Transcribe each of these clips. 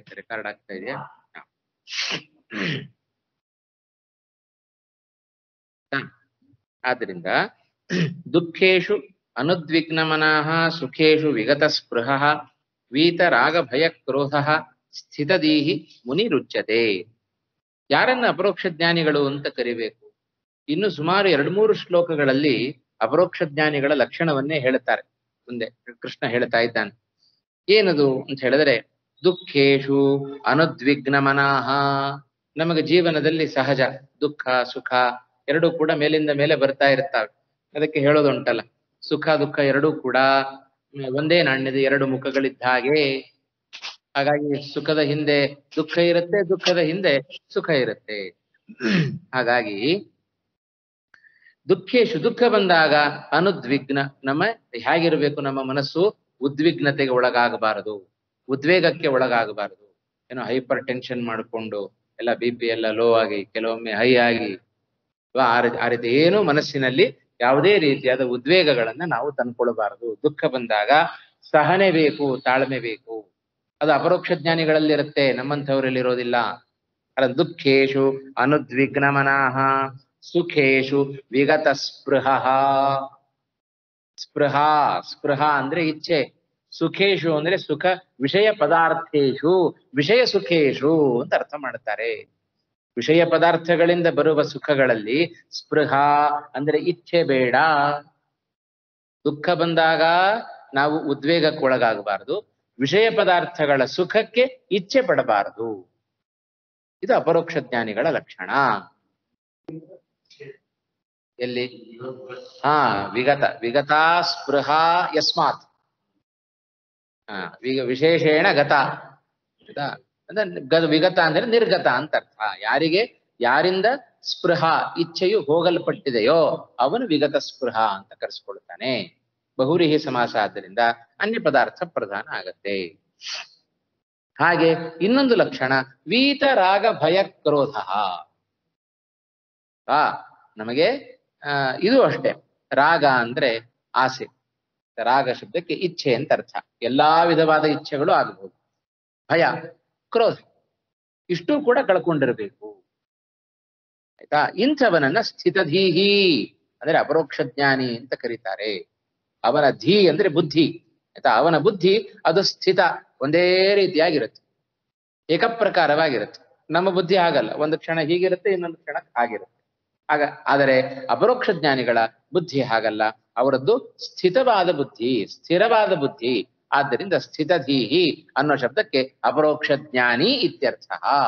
ಆಯ್ತು ರೆಕಾರ್ಡ್ ಆಗ್ತಾ ಇದೆಯಾ ಹಾ. ಹಾ. ಆದ್ರಿಂದ ದುಃಖೇಶು ಅನುದ್ವಿಗ್ನಮನಃ ಸುಖೇಶು ವಿಗತ ಸ್ಪೃಹ ವೀತರಾಗ ಭಯ ಕ್ರೋಧ ಸ್ಥಿತದೀಹಿ ಮುನಿರುಚ್ಯತೆ ಯಾರನ್ನ ಅಪರೋಕ್ಷ ಜ್ಞಾನಿಗಳು ಅಂತ ಕರಿಬೇಕು ಇನ್ನು ಸುಮಾರು ಎರಡು ಮೂರು ಶ್ಲೋಕಗಳಲ್ಲಿ ಅಪರೋಕ್ಷ ಜ್ಞಾನಿಗಳ ಲಕ್ಷಣವನ್ನೇ ಹೇಳುತ್ತಾರೆ ಮುಂದೆ ಕೃಷ್ಣ ಹೇಳ್ತಾ ಇದ್ದಾನೆ ಏನದು ಅಂತ ಹೇಳಿದ್ರೆ ದುಃಖೇಶು ಅನುದ್ವಿಗ್ನ ಮನಃ ನಮಗೆ ಜೀವನದಲ್ಲಿ ಸಹಜ ದುಃಖ ಸುಖ ಎರಡೂ ಕೂಡ ಮೇಲಿಂದ ಮೇಲೆ ಬರ್ತಾ ಇರ್ತಾವೆ ಅದಕ್ಕೆ ಹೇಳೋದುಂಟಲ್ಲ ಸುಖ ದುಃಖ ಎರಡೂ ಕೂಡ ಹ್ಮ್, ಒಂದೇ ನಾಣ್ಯದ ಎರಡು ಮುಖಗಳಿದ್ದ ಹಾಗೆ ಹಾಗಾಗಿ ಸುಖದ ಹಿಂದೆ ದುಃಖ ಇರುತ್ತೆ ದುಃಖದ ಹಿಂದೆ ಸುಖ ಇರುತ್ತೆ ಹಾಗಾಗಿ ದುಃಖೇಶು ದುಃಖ ಬಂದಾಗ ಅನುದ್ವಿಗ್ನ ನಮ್ಮ ಹೇಗಿರಬೇಕು ನಮ್ಮ ಮನಸ್ಸು ಉದ್ವಿಗ್ನತೆಗೆ ಒಳಗಾಗಬಾರದು ಉದ್ವೇಗಕ್ಕೆ ಒಳಗಾಗಬಾರದು ಏನೋ ಹೈಪರ್ ಟೆನ್ಷನ್ ಮಾಡಿಕೊಂಡು ಎಲ್ಲ ಬಿ ಪಿ ಎಲ್ಲ ಲೋ ಆಗಿ ಕೆಲವೊಮ್ಮೆ ಹೈ ಆಗಿ ಅಥವಾ ಆ ರೀತಿ ಆ ರೀತಿ ಏನು ಮನಸ್ಸಿನಲ್ಲಿ ಯಾವುದೇ ರೀತಿಯಾದ ಉದ್ವೇಗಗಳನ್ನ ನಾವು ತಂದ್ಕೊಳ್ಬಾರದು ದುಃಖ ಬಂದಾಗ ಸಹನೆ ಬೇಕು ತಾಳ್ಮೆ ಬೇಕು ಅದು ಅಪರೋಕ್ಷ ಜ್ಞಾನಿಗಳಲ್ಲಿರುತ್ತೆ ನಮ್ಮಂಥವರಲ್ಲಿ ಇರೋದಿಲ್ಲ ಅಲ್ಲ ದುಃಖೇಶು ಅನುದ್ವಿಗ್ನ ಮನಃ ಸುಖೇಶು ವಿಗತ ಸ್ಪೃಹ ಸ್ಪೃಹ ಸ್ಪೃಹ ಅಂದ್ರೆ ಇಚ್ಛೆ ಸುಖೇಶು ಅಂದ್ರೆ ಸುಖ ವಿಷಯ ಪದಾರ್ಥೇಶು ವಿಷಯ ಸುಖೇಶು ಅಂತ ಅರ್ಥ ಮಾಡುತ್ತಾರೆ ವಿಷಯ ಪದಾರ್ಥಗಳಿಂದ ಬರುವ ಸುಖಗಳಲ್ಲಿ ಸ್ಪೃಹ ಅಂದ್ರೆ ಇಚ್ಛೆ ಬೇಡ ದುಃಖ ಬಂದಾಗ ನಾವು ಉದ್ವೇಗಕ್ಕೆ ಒಳಗಾಗಬಾರದು ವಿಷಯ ಪದಾರ್ಥಗಳ ಸುಖಕ್ಕೆ ಇಚ್ಛೆ ಪಡಬಾರದು ಇದು ಅಪರೋಕ್ಷ ಜ್ಞಾನಿಗಳ ಲಕ್ಷಣ ಎಲ್ಲಿ ಹಾ ವಿಗತ ವಿಗತ ಸ್ಪೃಹ ಯಸ್ಮಾತ್ ಹಾ ವಿಗ ವಿಶೇಷೇಣ ಗತ ಆಯ್ತಾ? ಅಂದ್ರೆ ಗ- ವಿಗತ ಅಂದ್ರೆ ನಿರ್ಗತ ಅಂತ ಅರ್ಥ ಯಾರಿಗೆ ಯಾರಿಂದ ಸ್ಪೃಹ ಇಚ್ಛೆಯು ಹೋಗಲ್ಪಟ್ಟಿದೆಯೋ ಅವನು ವಿಗತ ಸ್ಪೃಹ ಅಂತ ಕರೆಸ್ಕೊಳ್ತಾನೆ ಬಹುರಿಹಿ ಸಮಾಸ ಆದ್ದರಿಂದ ಅನ್ಯ ಪದಾರ್ಥ ಪ್ರಧಾನ ಆಗತ್ತೆ ಹಾಗೆ ಇನ್ನೊಂದು ಲಕ್ಷಣ ವೀತರಾಗ ಭಯ ಕ್ರೋಧ ಆ ನಮಗೆ ಆ ಇದು ಅಷ್ಟೇ ರಾಗ ಅಂದ್ರೆ ಆಸೆ ರಾಗ ಶಬ್ದಕ್ಕೆ ಇಚ್ಛೆ ಅಂತ ಅರ್ಥ ಎಲ್ಲಾ ವಿಧವಾದ ಇಚ್ಛೆಗಳು ಆಗಬಹುದು ಭಯ ಕ್ರೋಧ ಇಷ್ಟು ಕೂಡ ಕಳ್ಕೊಂಡಿರ್ಬೇಕು ಆಯ್ತಾ ಇಂಥವನನ್ನ ಸ್ಥಿತಧೀಹಿ ಅಂದ್ರೆ ಅಪರೋಕ್ಷ ಜ್ಞಾನಿ ಅಂತ ಕರೀತಾರೆ ಅವನ ಧೀ ಅಂದ್ರೆ ಬುದ್ಧಿ ಆಯ್ತಾ ಅವನ ಬುದ್ಧಿ ಅದು ಸ್ಥಿತ ಒಂದೇ ರೀತಿಯಾಗಿರುತ್ತೆ ಏಕಪ್ರಕಾರವಾಗಿರುತ್ತೆ ನಮ್ಮ ಬುದ್ಧಿ ಆಗಲ್ಲ ಒಂದು ಕ್ಷಣ ಹೀಗಿರುತ್ತೆ ಇನ್ನೊಂದು ಕ್ಷಣ ಹಾಗಿರುತ್ತೆ ಆಗ ಆದರೆ ಅಪರೋಕ್ಷ ಜ್ಞಾನಿಗಳ ಬುದ್ಧಿ ಹಾಗಲ್ಲ ಅವರದ್ದು ಸ್ಥಿತವಾದ ಬುದ್ಧಿ ಸ್ಥಿರವಾದ ಬುದ್ಧಿ ಆದ್ದರಿಂದ ಸ್ಥಿತಧೀಹಿ ಅನ್ನೋ ಶಬ್ದಕ್ಕೆ ಅಪರೋಕ್ಷ ಜ್ಞಾನಿ ಇತ್ಯರ್ಥ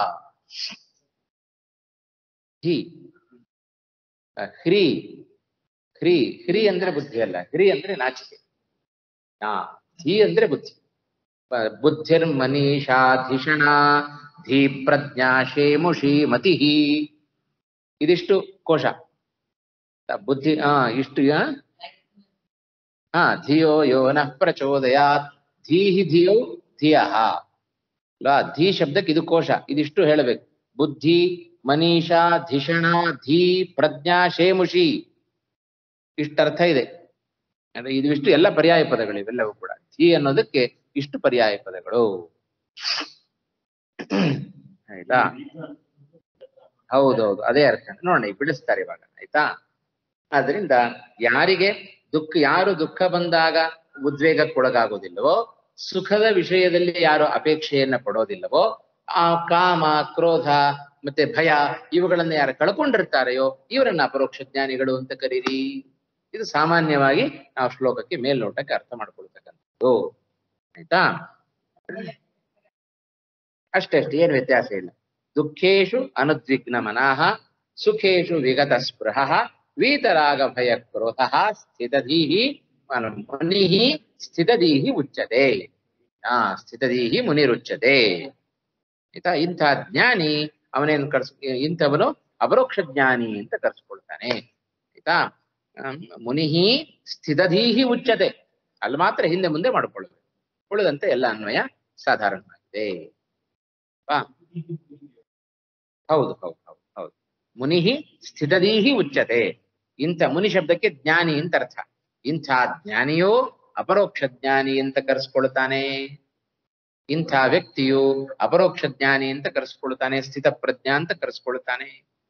ಹಿ ಅಹ್, ಹ್ರೀ ಹ್ರೀ ಹ್ರೀ ಅಂದ್ರೆ ಬುದ್ಧಿ ಅಲ್ಲ ಹ್ರೀ ಅಂದ್ರೆ ನಾಚಿಕೆ ಹಾ ಧೀ ಅಂದ್ರೆ ಬುದ್ಧಿ ಬ- ಬುದ್ಧಿರ್ ಮನೀಷಾಧಿಷಣ ಧೀ ಪ್ರಜ್ಞಾ ಶೇಮುಷಿ ಮತಿ ಇದಿಷ್ಟು ಕೋಶ ಆ ಬುದ್ಧಿ ಹಾ ಇಷ್ಟು ಆ? ಹಾ ಧಿಯೋ ಯೋ ನಃ ಪ್ರಚೋದಯಾತ್ ಧೀಹಿ ಧಿಯೋ ಧಿಯಃ ಅಲ್ವಾ ಧೀ ಶಬ್ದಕ್ಕೆ ಇದು ಕೋಶ ಇದಿಷ್ಟು ಹೇಳಬೇಕು ಬುದ್ಧಿ ಮನೀಷಾ ಧಿಷಣ ಧೀ ಪ್ರಜ್ಞಾ ಶೇಮುಷಿ ಇಷ್ಟರ್ಥ ಇದೆ ಅಂದ್ರೆ ಇದಿಷ್ಟು ಎಲ್ಲ ಪರ್ಯಾಯ ಪದಗಳು ಇವೆಲ್ಲವೂ ಕೂಡ ಧೀ ಅನ್ನೋದಕ್ಕೆ ಇಷ್ಟು ಪರ್ಯಾಯ ಪದಗಳು ಆಯ್ತಾ ಹೌದೌದು ಅದೇ ಅರ್ಥ ನೋಡೋಣ ಈಗ ಬಿಡಿಸ್ತಾರೆ ಇವಾಗ ಆಯ್ತಾ ಆದ್ರಿಂದ ಯಾರಿಗೆ ದುಃಖ ಯಾರು ದುಃಖ ಬಂದಾಗ ಉದ್ವೇಗಕ್ಕೊಳಗಾಗೋದಿಲ್ಲವೋ ಸುಖದ ವಿಷಯದಲ್ಲಿ ಯಾರು ಅಪೇಕ್ಷೆಯನ್ನ ಪಡೋದಿಲ್ಲವೋ ಆ ಕಾಮ ಕ್ರೋಧ ಮತ್ತೆ ಭಯ ಇವುಗಳನ್ನ ಯಾರು ಕಳ್ಕೊಂಡಿರ್ತಾರೆಯೋ ಇವರನ್ನ ಅಪರೋಕ್ಷ ಜ್ಞಾನಿಗಳು ಅಂತ ಕರೀರಿ ಇದು ಸಾಮಾನ್ಯವಾಗಿ ನಾವು ಶ್ಲೋಕಕ್ಕೆ ಮೇಲ್ನೋಟಕ್ಕೆ ಅರ್ಥ ಮಾಡ್ಕೊಳ್ತಕ್ಕಂಥದ್ದು ಆಯ್ತಾ ಅಷ್ಟೇ ಅಷ್ಟೇ ಏನು ವ್ಯತ್ಯಾಸ ಇಲ್ಲ ದುಃಖೇಶು ಅನುದ್ವಿಗ್ನ ಮನಃ ಸುಖೇಶು ವಿಗತ ಸ್ಪೃಹ ವೀತರಾಗ ಭಯ ಕ್ರೋಧ ಸ್ಥಿತಧೀಹಿ ಮುನಿಹಿ ಸ್ಥಿತಧೀಹಿ ಉಚ್ಯತೆ ಆ ಸ್ಥಿತಧೀಹಿ ಮುನಿರುಚ್ಯತೆ ಆಯ್ತಾ ಇಂಥ ಜ್ಞಾನಿ ಅವನೇನು ಕರ್ಸ್ ಇಂಥವನು ಅಪರೋಕ್ಷ ಜ್ಞಾನಿ ಅಂತ ಕರ್ಸ್ಕೊಳ್ತಾನೆ ಆಯ್ತಾ ಆಮ್, ಮುನಿಹಿ ಸ್ಥಿತಧೀಹಿ ಉಚ್ಯತೆ ಅಲ್ಲಿ ಮಾತ್ರ ಹಿಂದೆ ಮುಂದೆ ಮಾಡ್ಕೊಳ್ಬೇಕು ಉಳಿದಂತೆ ಎಲ್ಲ ಅನ್ವಯ ಸಾಧಾರಣವಾಗಿದೆ ವಾ ಹೌದು ಹೌದು ಹೌದು ಹೌದು ಮುನಿಹಿ ಸ್ಥಿತದೀಹಿ ಉಚ್ಯತೆ ಇಂಥ ಮುನಿ ಶಬ್ದಕ್ಕೆ ಜ್ಞಾನಿ ಅಂತ ಅರ್ಥ ಇಂಥ ಜ್ಞಾನಿಯೋ ಅಪರೋಕ್ಷ ಜ್ಞಾನಿ ಅಂತ ಕರೆಸ್ಕೊಳ್ತಾನೆ ಇಂಥ ವ್ಯಕ್ತಿಯು ಅಪರೋಕ್ಷ ಜ್ಞಾನಿ ಅಂತ ಕರೆಸ್ಕೊಳ್ತಾನೆ ಸ್ಥಿತ ಪ್ರಜ್ಞಾ ಅಂತ ಕರೆಸ್ಕೊಳ್ತಾನೆ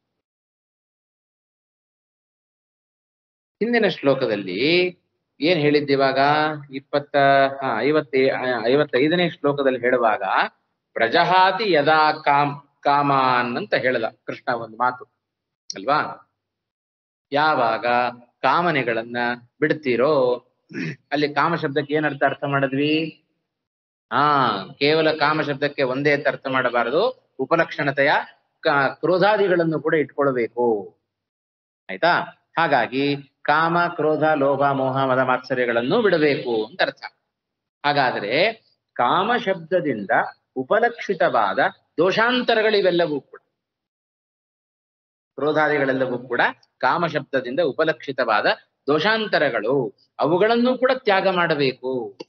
ಹಿಂದಿನ ಶ್ಲೋಕದಲ್ಲಿ ಏನ್ ಹೇಳಿದ್ದಿವಾಗ ಇಪ್ಪತ್ತ ಹಾ ಐವತ್ತೇ ಐವತ್ತೈದನೇ ಶ್ಲೋಕದಲ್ಲಿ ಹೇಳುವಾಗ ಪ್ರಜಹಾತಿ ಯದಾ ಕಾಮ್ ಕಾಮಾನ್ ಅಂತ ಹೇಳದ ಕೃಷ್ಣ ಒಂದು ಮಾತು ಅಲ್ವಾ ಯಾವಾಗ ಕಾಮನೆಗಳನ್ನ ಬಿಡ್ತೀರೋ ಅಲ್ಲಿ ಕಾಮ ಶಬ್ದಕ್ಕೆ ಏನರ್ಥ ಅರ್ಥ ಮಾಡಿದ್ವಿ ಹಾ ಕೇವಲ ಕಾಮ ಶಬ್ದಕ್ಕೆ ಒಂದೇ ಅಂತ ಅರ್ಥ ಮಾಡಬಾರದು ಉಪಲಕ್ಷಣತೆಯ ಕ- ಕ್ರೋಧಾದಿಗಳನ್ನು ಕೂಡ ಇಟ್ಕೊಳ್ಬೇಕು ಆಯ್ತಾ ಹಾಗಾಗಿ ಕಾಮ ಕ್ರೋಧ ಲೋಭ ಮೋಹ ಮದ ಮಾತ್ಸರ್ಯಗಳನ್ನು ಬಿಡಬೇಕು ಅಂತ ಅರ್ಥ ಹಾಗಾದ್ರೆ ಕಾಮ ಶಬ್ದದಿಂದ ಉಪಲಕ್ಷಿತವಾದ ದೋಷಾಂತರಗಳಿವೆಲ್ಲವೂ ಕೂಡ ಕ್ರೋಧಾದಿಗಳೆಲ್ಲವೂ ಕೂಡ ಕಾಮ ಶಬ್ದದಿಂದ ಉಪಲಕ್ಷಿತವಾದ ದೋಷಾಂತರಗಳು ಅವುಗಳನ್ನು ಕೂಡ ತ್ಯಾಗ ಮಾಡಬೇಕು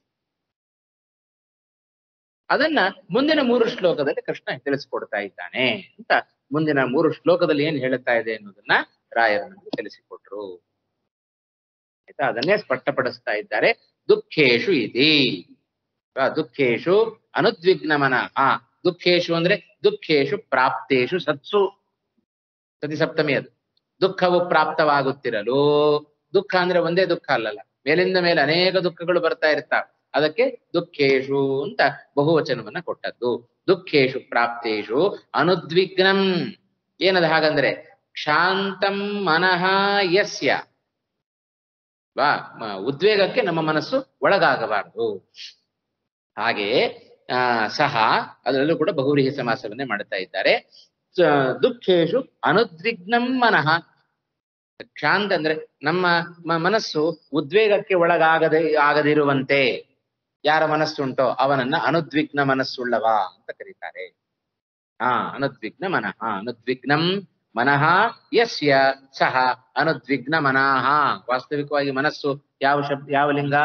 ಅದನ್ನ ಮುಂದಿನ ಮೂರು ಶ್ಲೋಕದಲ್ಲಿ ಕೃಷ್ಣ ತಿಳಿಸಿಕೊಡ್ತಾ ಇದ್ದಾನೆ ಅಂತ ಮುಂದಿನ ಮೂರು ಶ್ಲೋಕದಲ್ಲಿ ಏನ್ ಹೇಳುತ್ತಾ ಇದೆ ಅನ್ನೋದನ್ನ ರಾಯರು ನಮಗೆ ತಿಳಿಸಿಕೊಟ್ರು ಆಯ್ತಾ ಅದನ್ನೇ ಸ್ಪಷ್ಟಪಡಿಸ್ತಾ ಇದ್ದಾರೆ ದುಃಖೇಶು ಇತಿ ಆ, ದುಃಖೇಶು ಅನುದ್ವಿಗ್ನಮನ ಆ ದುಃಖೇಶು ಅಂದ್ರೆ ದುಃಖೇಶು ಪ್ರಾಪ್ತೇಶು ಸತ್ಸು ಸತಿ ಸಪ್ತಮಿ ಅದು ದುಃಖವು ಪ್ರಾಪ್ತವಾಗುತ್ತಿರಲು ದುಃಖ ಅಂದ್ರೆ ಒಂದೇ ದುಃಖ ಅಲ್ಲಲ್ಲ ಮೇಲಿಂದ ಮೇಲೆ ಅನೇಕ ದುಃಖಗಳು ಬರ್ತಾ ಇರ್ತಾವೆ ಅದಕ್ಕೆ ದುಃಖೇಶು ಅಂತ ಬಹುವಚನವನ್ನ ಕೊಟ್ಟದ್ದು ದುಃಖೇಶು ಪ್ರಾಪ್ತೇಶು ಅನುದ್ವಿಗ್ನಂ ಏನದ ಹಾಗಂದ್ರೆ ಕ್ಷಾಂತಂ ಮನಃ ಯಸ್ಯ ವಾ ಮ- ಉದ್ವೇಗಕ್ಕೆ ನಮ್ಮ ಮನಸ್ಸು ಒಳಗಾಗಬಾರದು ಹಾಗೆ ಆ ಸಹ ಅದರಲ್ಲೂ ಕೂಡ ಬಹುವ್ರೀಹಿ ಸಮಾಸವನ್ನೇ ಮಾಡುತ್ತಾ ಇದ್ದಾರೆ ಸ- ದುಃಖೇಶು ಅನುದ್ವಿಗ್ನಂ ಮನಃ ಕ್ಷಾಂತ ಅಂದ್ರೆ ನಮ್ಮ ಮ- ಮನಸ್ಸು ಉದ್ವೇಗಕ್ಕೆ ಒಳಗಾಗದೆ ಆಗದಿರುವಂತೆ ಯಾರ ಮನಸ್ಸುಂಟೋ ಅವನನ್ನ ಅನುದ್ವಿಗ್ನ ಮನಸ್ಸುಳ್ಳವ ಅಂತ ಕರೀತಾರೆ ಹಾ ಅನುದ್ವಿಗ್ನ ಮನಃ ಅನುದ್ವಿಗ್ನಂ ಮನಃ ಯಸ್ಯ ಸಹ ಅನುದ್ವಿಗ್ನ ಮನಃ ವಾಸ್ತವಿಕವಾಗಿ ಮನಸ್ಸು ಯಾವ ಶಬ್ದ ಯಾವ ಲಿಂಗ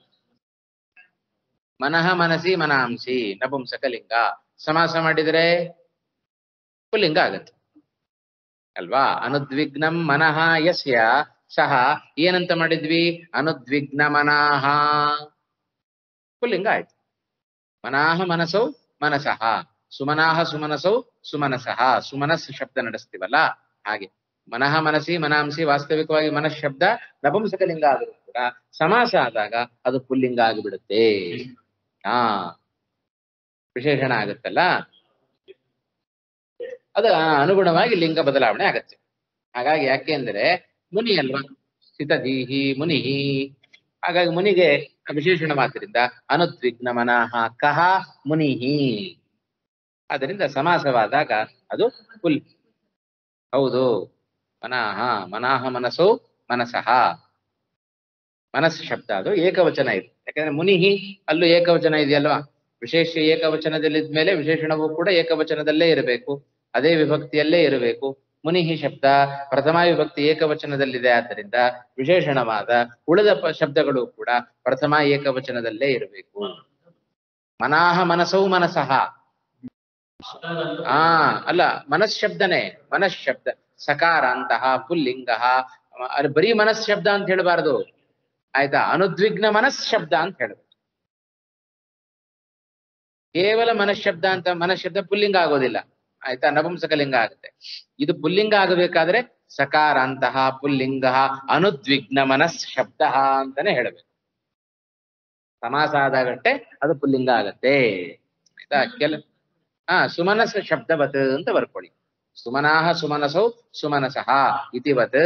ಮನಃ ಮನಸಿ ಮನಾಂಸಿ ನಪುಂಸಕ ಲಿಂಗ ಸಮಾಸ ಮಾಡಿದ್ರೆ ಪುಲ್ಲಿಂಗ ಆಗತ್ತೆ ಅಲ್ವಾ ಅನುದ್ವಿಗ್ನಂ ಮನಃ ಯಸ್ಯ ಸಹ ಏನಂತ ಮಾಡಿದ್ವಿ ಅನುದ್ವಿಗ್ನ ಮನಃ ಪುಲ್ಲಿಂಗ ಆಯ್ತು ಮನಾಹ ಮನಸೌ ಮನಸಃ ಸುಮನಾಹ ಸುಮನಸೌ ಸುಮನಸಃ ಸುಮನಸ್ ಶಬ್ದ ನಡೆಸ್ತೀವಲ್ಲ ಹಾಗೆ ಮನಃ ಮನಸಿ ಮನಾಂಸಿ ವಾಸ್ತವಿಕವಾಗಿ ಮನಸ್ ಶಬ್ದ ನಪುಂಸಕ ಲಿಂಗ ಆದರೂ ಕೂಡ ಸಮಾಸ ಆದಾಗ ಅದು ಪುಲ್ಲಿಂಗ ಆಗಿಬಿಡುತ್ತೆ ಹಾ ವಿಶೇಷಣ ಆಗುತ್ತಲ್ಲ ಅದು ಅನುಗುಣವಾಗಿ ಲಿಂಗ ಬದಲಾವಣೆ ಆಗತ್ತೆ ಹಾಗಾಗಿ ಯಾಕೆ ಅಂದ್ರೆ ಮುನಿ ಅಲ್ವಾ ಸ್ಥಿತಧೀಹಿ ಮುನಿಹಿ ಹಾಗಾಗಿ ಮುನಿಗೆ ವಿಶೇಷಣವಾದ್ದರಿಂದ ಅನುದ್ವಿಗ್ನ ಮನಃ ಕಹ ಮುನಿಹಿ ಅದರಿಂದ ಸಮಾಸವಾದಾಗ ಅದು ಫುಲ್ ಹೌದು ಮನಃ ಮನಃ ಮನಸ್ಸು ಮನಸಃ ಮನಸ್ಸು ಶಬ್ದ ಅದು ಏಕವಚನ ಇದೆ ಯಾಕಂದ್ರೆ ಮುನಿಹಿ ಅಲ್ಲೂ ಏಕವಚನ ಇದೆಯಲ್ವಾ ವಿಶೇಷ ಏಕವಚನದಲ್ಲಿದ್ಮೇಲೆ ವಿಶೇಷಣವೂ ಕೂಡ ಏಕವಚನದಲ್ಲೇ ಇರಬೇಕು ಅದೇ ವಿಭಕ್ತಿಯಲ್ಲೇ ಇರಬೇಕು ಮುನಿಹಿ ಶಬ್ದ ಪ್ರಥಮ ವಿಭಕ್ತಿ ಏಕವಚನದಲ್ಲಿದೆ ಆದ್ದರಿಂದ ವಿಶೇಷಣವಾದ ಉಳಿದ ಪ- ಶಬ್ದಗಳು ಕೂಡ ಪ್ರಥಮ ಏಕವಚನದಲ್ಲೇ ಇರಬೇಕು ಮನಾಹ ಮನಸೌ ಮನಸಃ ಆ ಅಲ್ಲ ಮನಸ್ ಶಬ್ದನೇ ಮನಸ್ ಶಬ್ದ ಸಕಾರ ಅಂತಹ ಪುಲ್ಲಿಂಗ ಅದು ಬರೀ ಮನಸ್ ಶಬ್ದ ಅಂತ ಹೇಳಬಾರದು ಆಯ್ತಾ ಅನುದ್ವಿಗ್ನ ಮನಸ್ ಶಬ್ದ ಅಂತ ಹೇಳಬೇಕು ಕೇವಲ ಮನಃಶಬ್ದ ಅಂತ ಮನಃಶಬ್ದ ಪುಲ್ಲಿಂಗ ಆಗೋದಿಲ್ಲ ಆಯ್ತಾ ನಪುಂಸಕ ಲಿಂಗ ಆಗುತ್ತೆ ಇದು ಪುಲ್ಲಿಂಗ ಆಗಬೇಕಾದ್ರೆ ಸಕಾರ ಅಂತಹ ಪುಲ್ಲಿಂಗ ಅನುದ್ವಿಗ್ನ ಮನಸ್ ಶಬ್ದ ಅಂತಾನೆ ಹೇಳಬೇಕು ಸಮಾಸ ಆದಾಗಟ್ಟೆ ಅದು ಪುಲ್ಲಿಂಗ ಆಗತ್ತೆ ಆಯ್ತಾ ಕೆಲ ಹಾ ಸುಮನಸ ಶಬ್ದವತ್ ಅಂತ ಬರ್ಕೊಳ್ಳಿ ಸುಮನಾಹ ಸುಮನಸೌ ಸುಮನಸಃ ಇತಿವತ್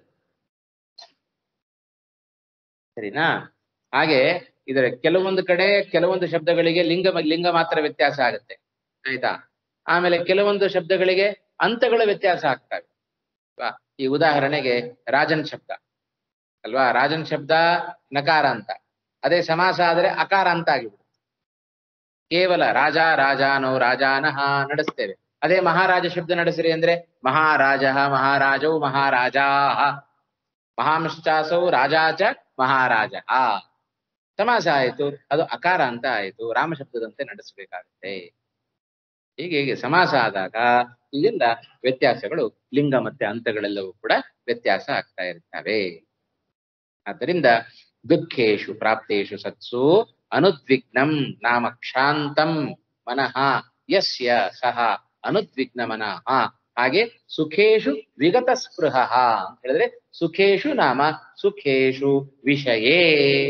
ಸರಿನಾ ಹಾಗೆ ಇದರ ಕೆಲವೊಂದು ಕಡೆ ಕೆಲವೊಂದು ಶಬ್ದಗಳಿಗೆ ಲಿಂಗ ಲಿಂಗ ಮಾತ್ರ ವ್ಯತ್ಯಾಸ ಆಗುತ್ತೆ ಆಯ್ತಾ ಆಮೇಲೆ ಕೆಲವೊಂದು ಶಬ್ದಗಳಿಗೆ ಅಂತಗಳ ವ್ಯತ್ಯಾಸ ಆಗ್ತವೆ ಅಲ್ವಾ? ಈ ಉದಾಹರಣೆಗೆ ರಾಜನ್ ಶಬ್ದ ಅಲ್ವಾ ರಾಜನ್ ಶಬ್ದ ನಕಾರ ಅಂತ ಅದೇ ಸಮಾಸ ಆದ್ರೆ ಅಕಾರ ಅಂತ ಆಗಿಬಿಡುತ್ತೆ ಕೇವಲ ರಾಜ ರಾಜಾನೋ ರಾಜಾನಹ ನಡೆಸ್ತೇವೆ ಅದೇ ಮಹಾರಾಜ ಶಬ್ದ ನಡೆಸಿರಿ ಅಂದ್ರೆ ಮಹಾರಾಜ ಮಹಾರಾಜೌ ಮಹಾರಾಜಾಹ ಮಹಾಂಶ್ಚಾಸೌ ರಾಜಾಚ ಮಹಾರಾಜ ಸಮಾಸ ಆಯಿತು ಅದು ಅಕಾರ ಅಂತ ಆಯಿತು ರಾಮ ಶಬ್ದದಂತೆ ನಡೆಸಬೇಕಾಗುತ್ತೆ ಹೀಗೆ ಹೀಗೆ ಸಮಾಸ ಆದಾಗ ಇದೆಲ್ಲ ವ್ಯತ್ಯಾಸಗಳು ಲಿಂಗ ಮತ್ತೆ ಅಂತಗಳೆಲ್ಲವೂ ಕೂಡ ವ್ಯತ್ಯಾಸ ಆಗ್ತಾ ಇರ್ತವೆ ಆದ್ದರಿಂದ ದುಃಖೇಶು ಪ್ರಾಪ್ತೇಶು ಸತ್ಸು ಅನುದ್ವಿಗ್ನಂ ನಾಮ ಕ್ಷಾಂತಂ ಮನಃ ಯಸ್ಯ ಸಹ ಅನುದ್ವಿಗ್ನ ಮನಃ ಹಾಗೆ ಸುಖೇಶು ವಿಗತ ಸ್ಪೃಹ ಅಂತ ಹೇಳಿದ್ರೆ ಸುಖೇಶು ನಾಮ ಸುಖೇಶು ವಿಷಯೇ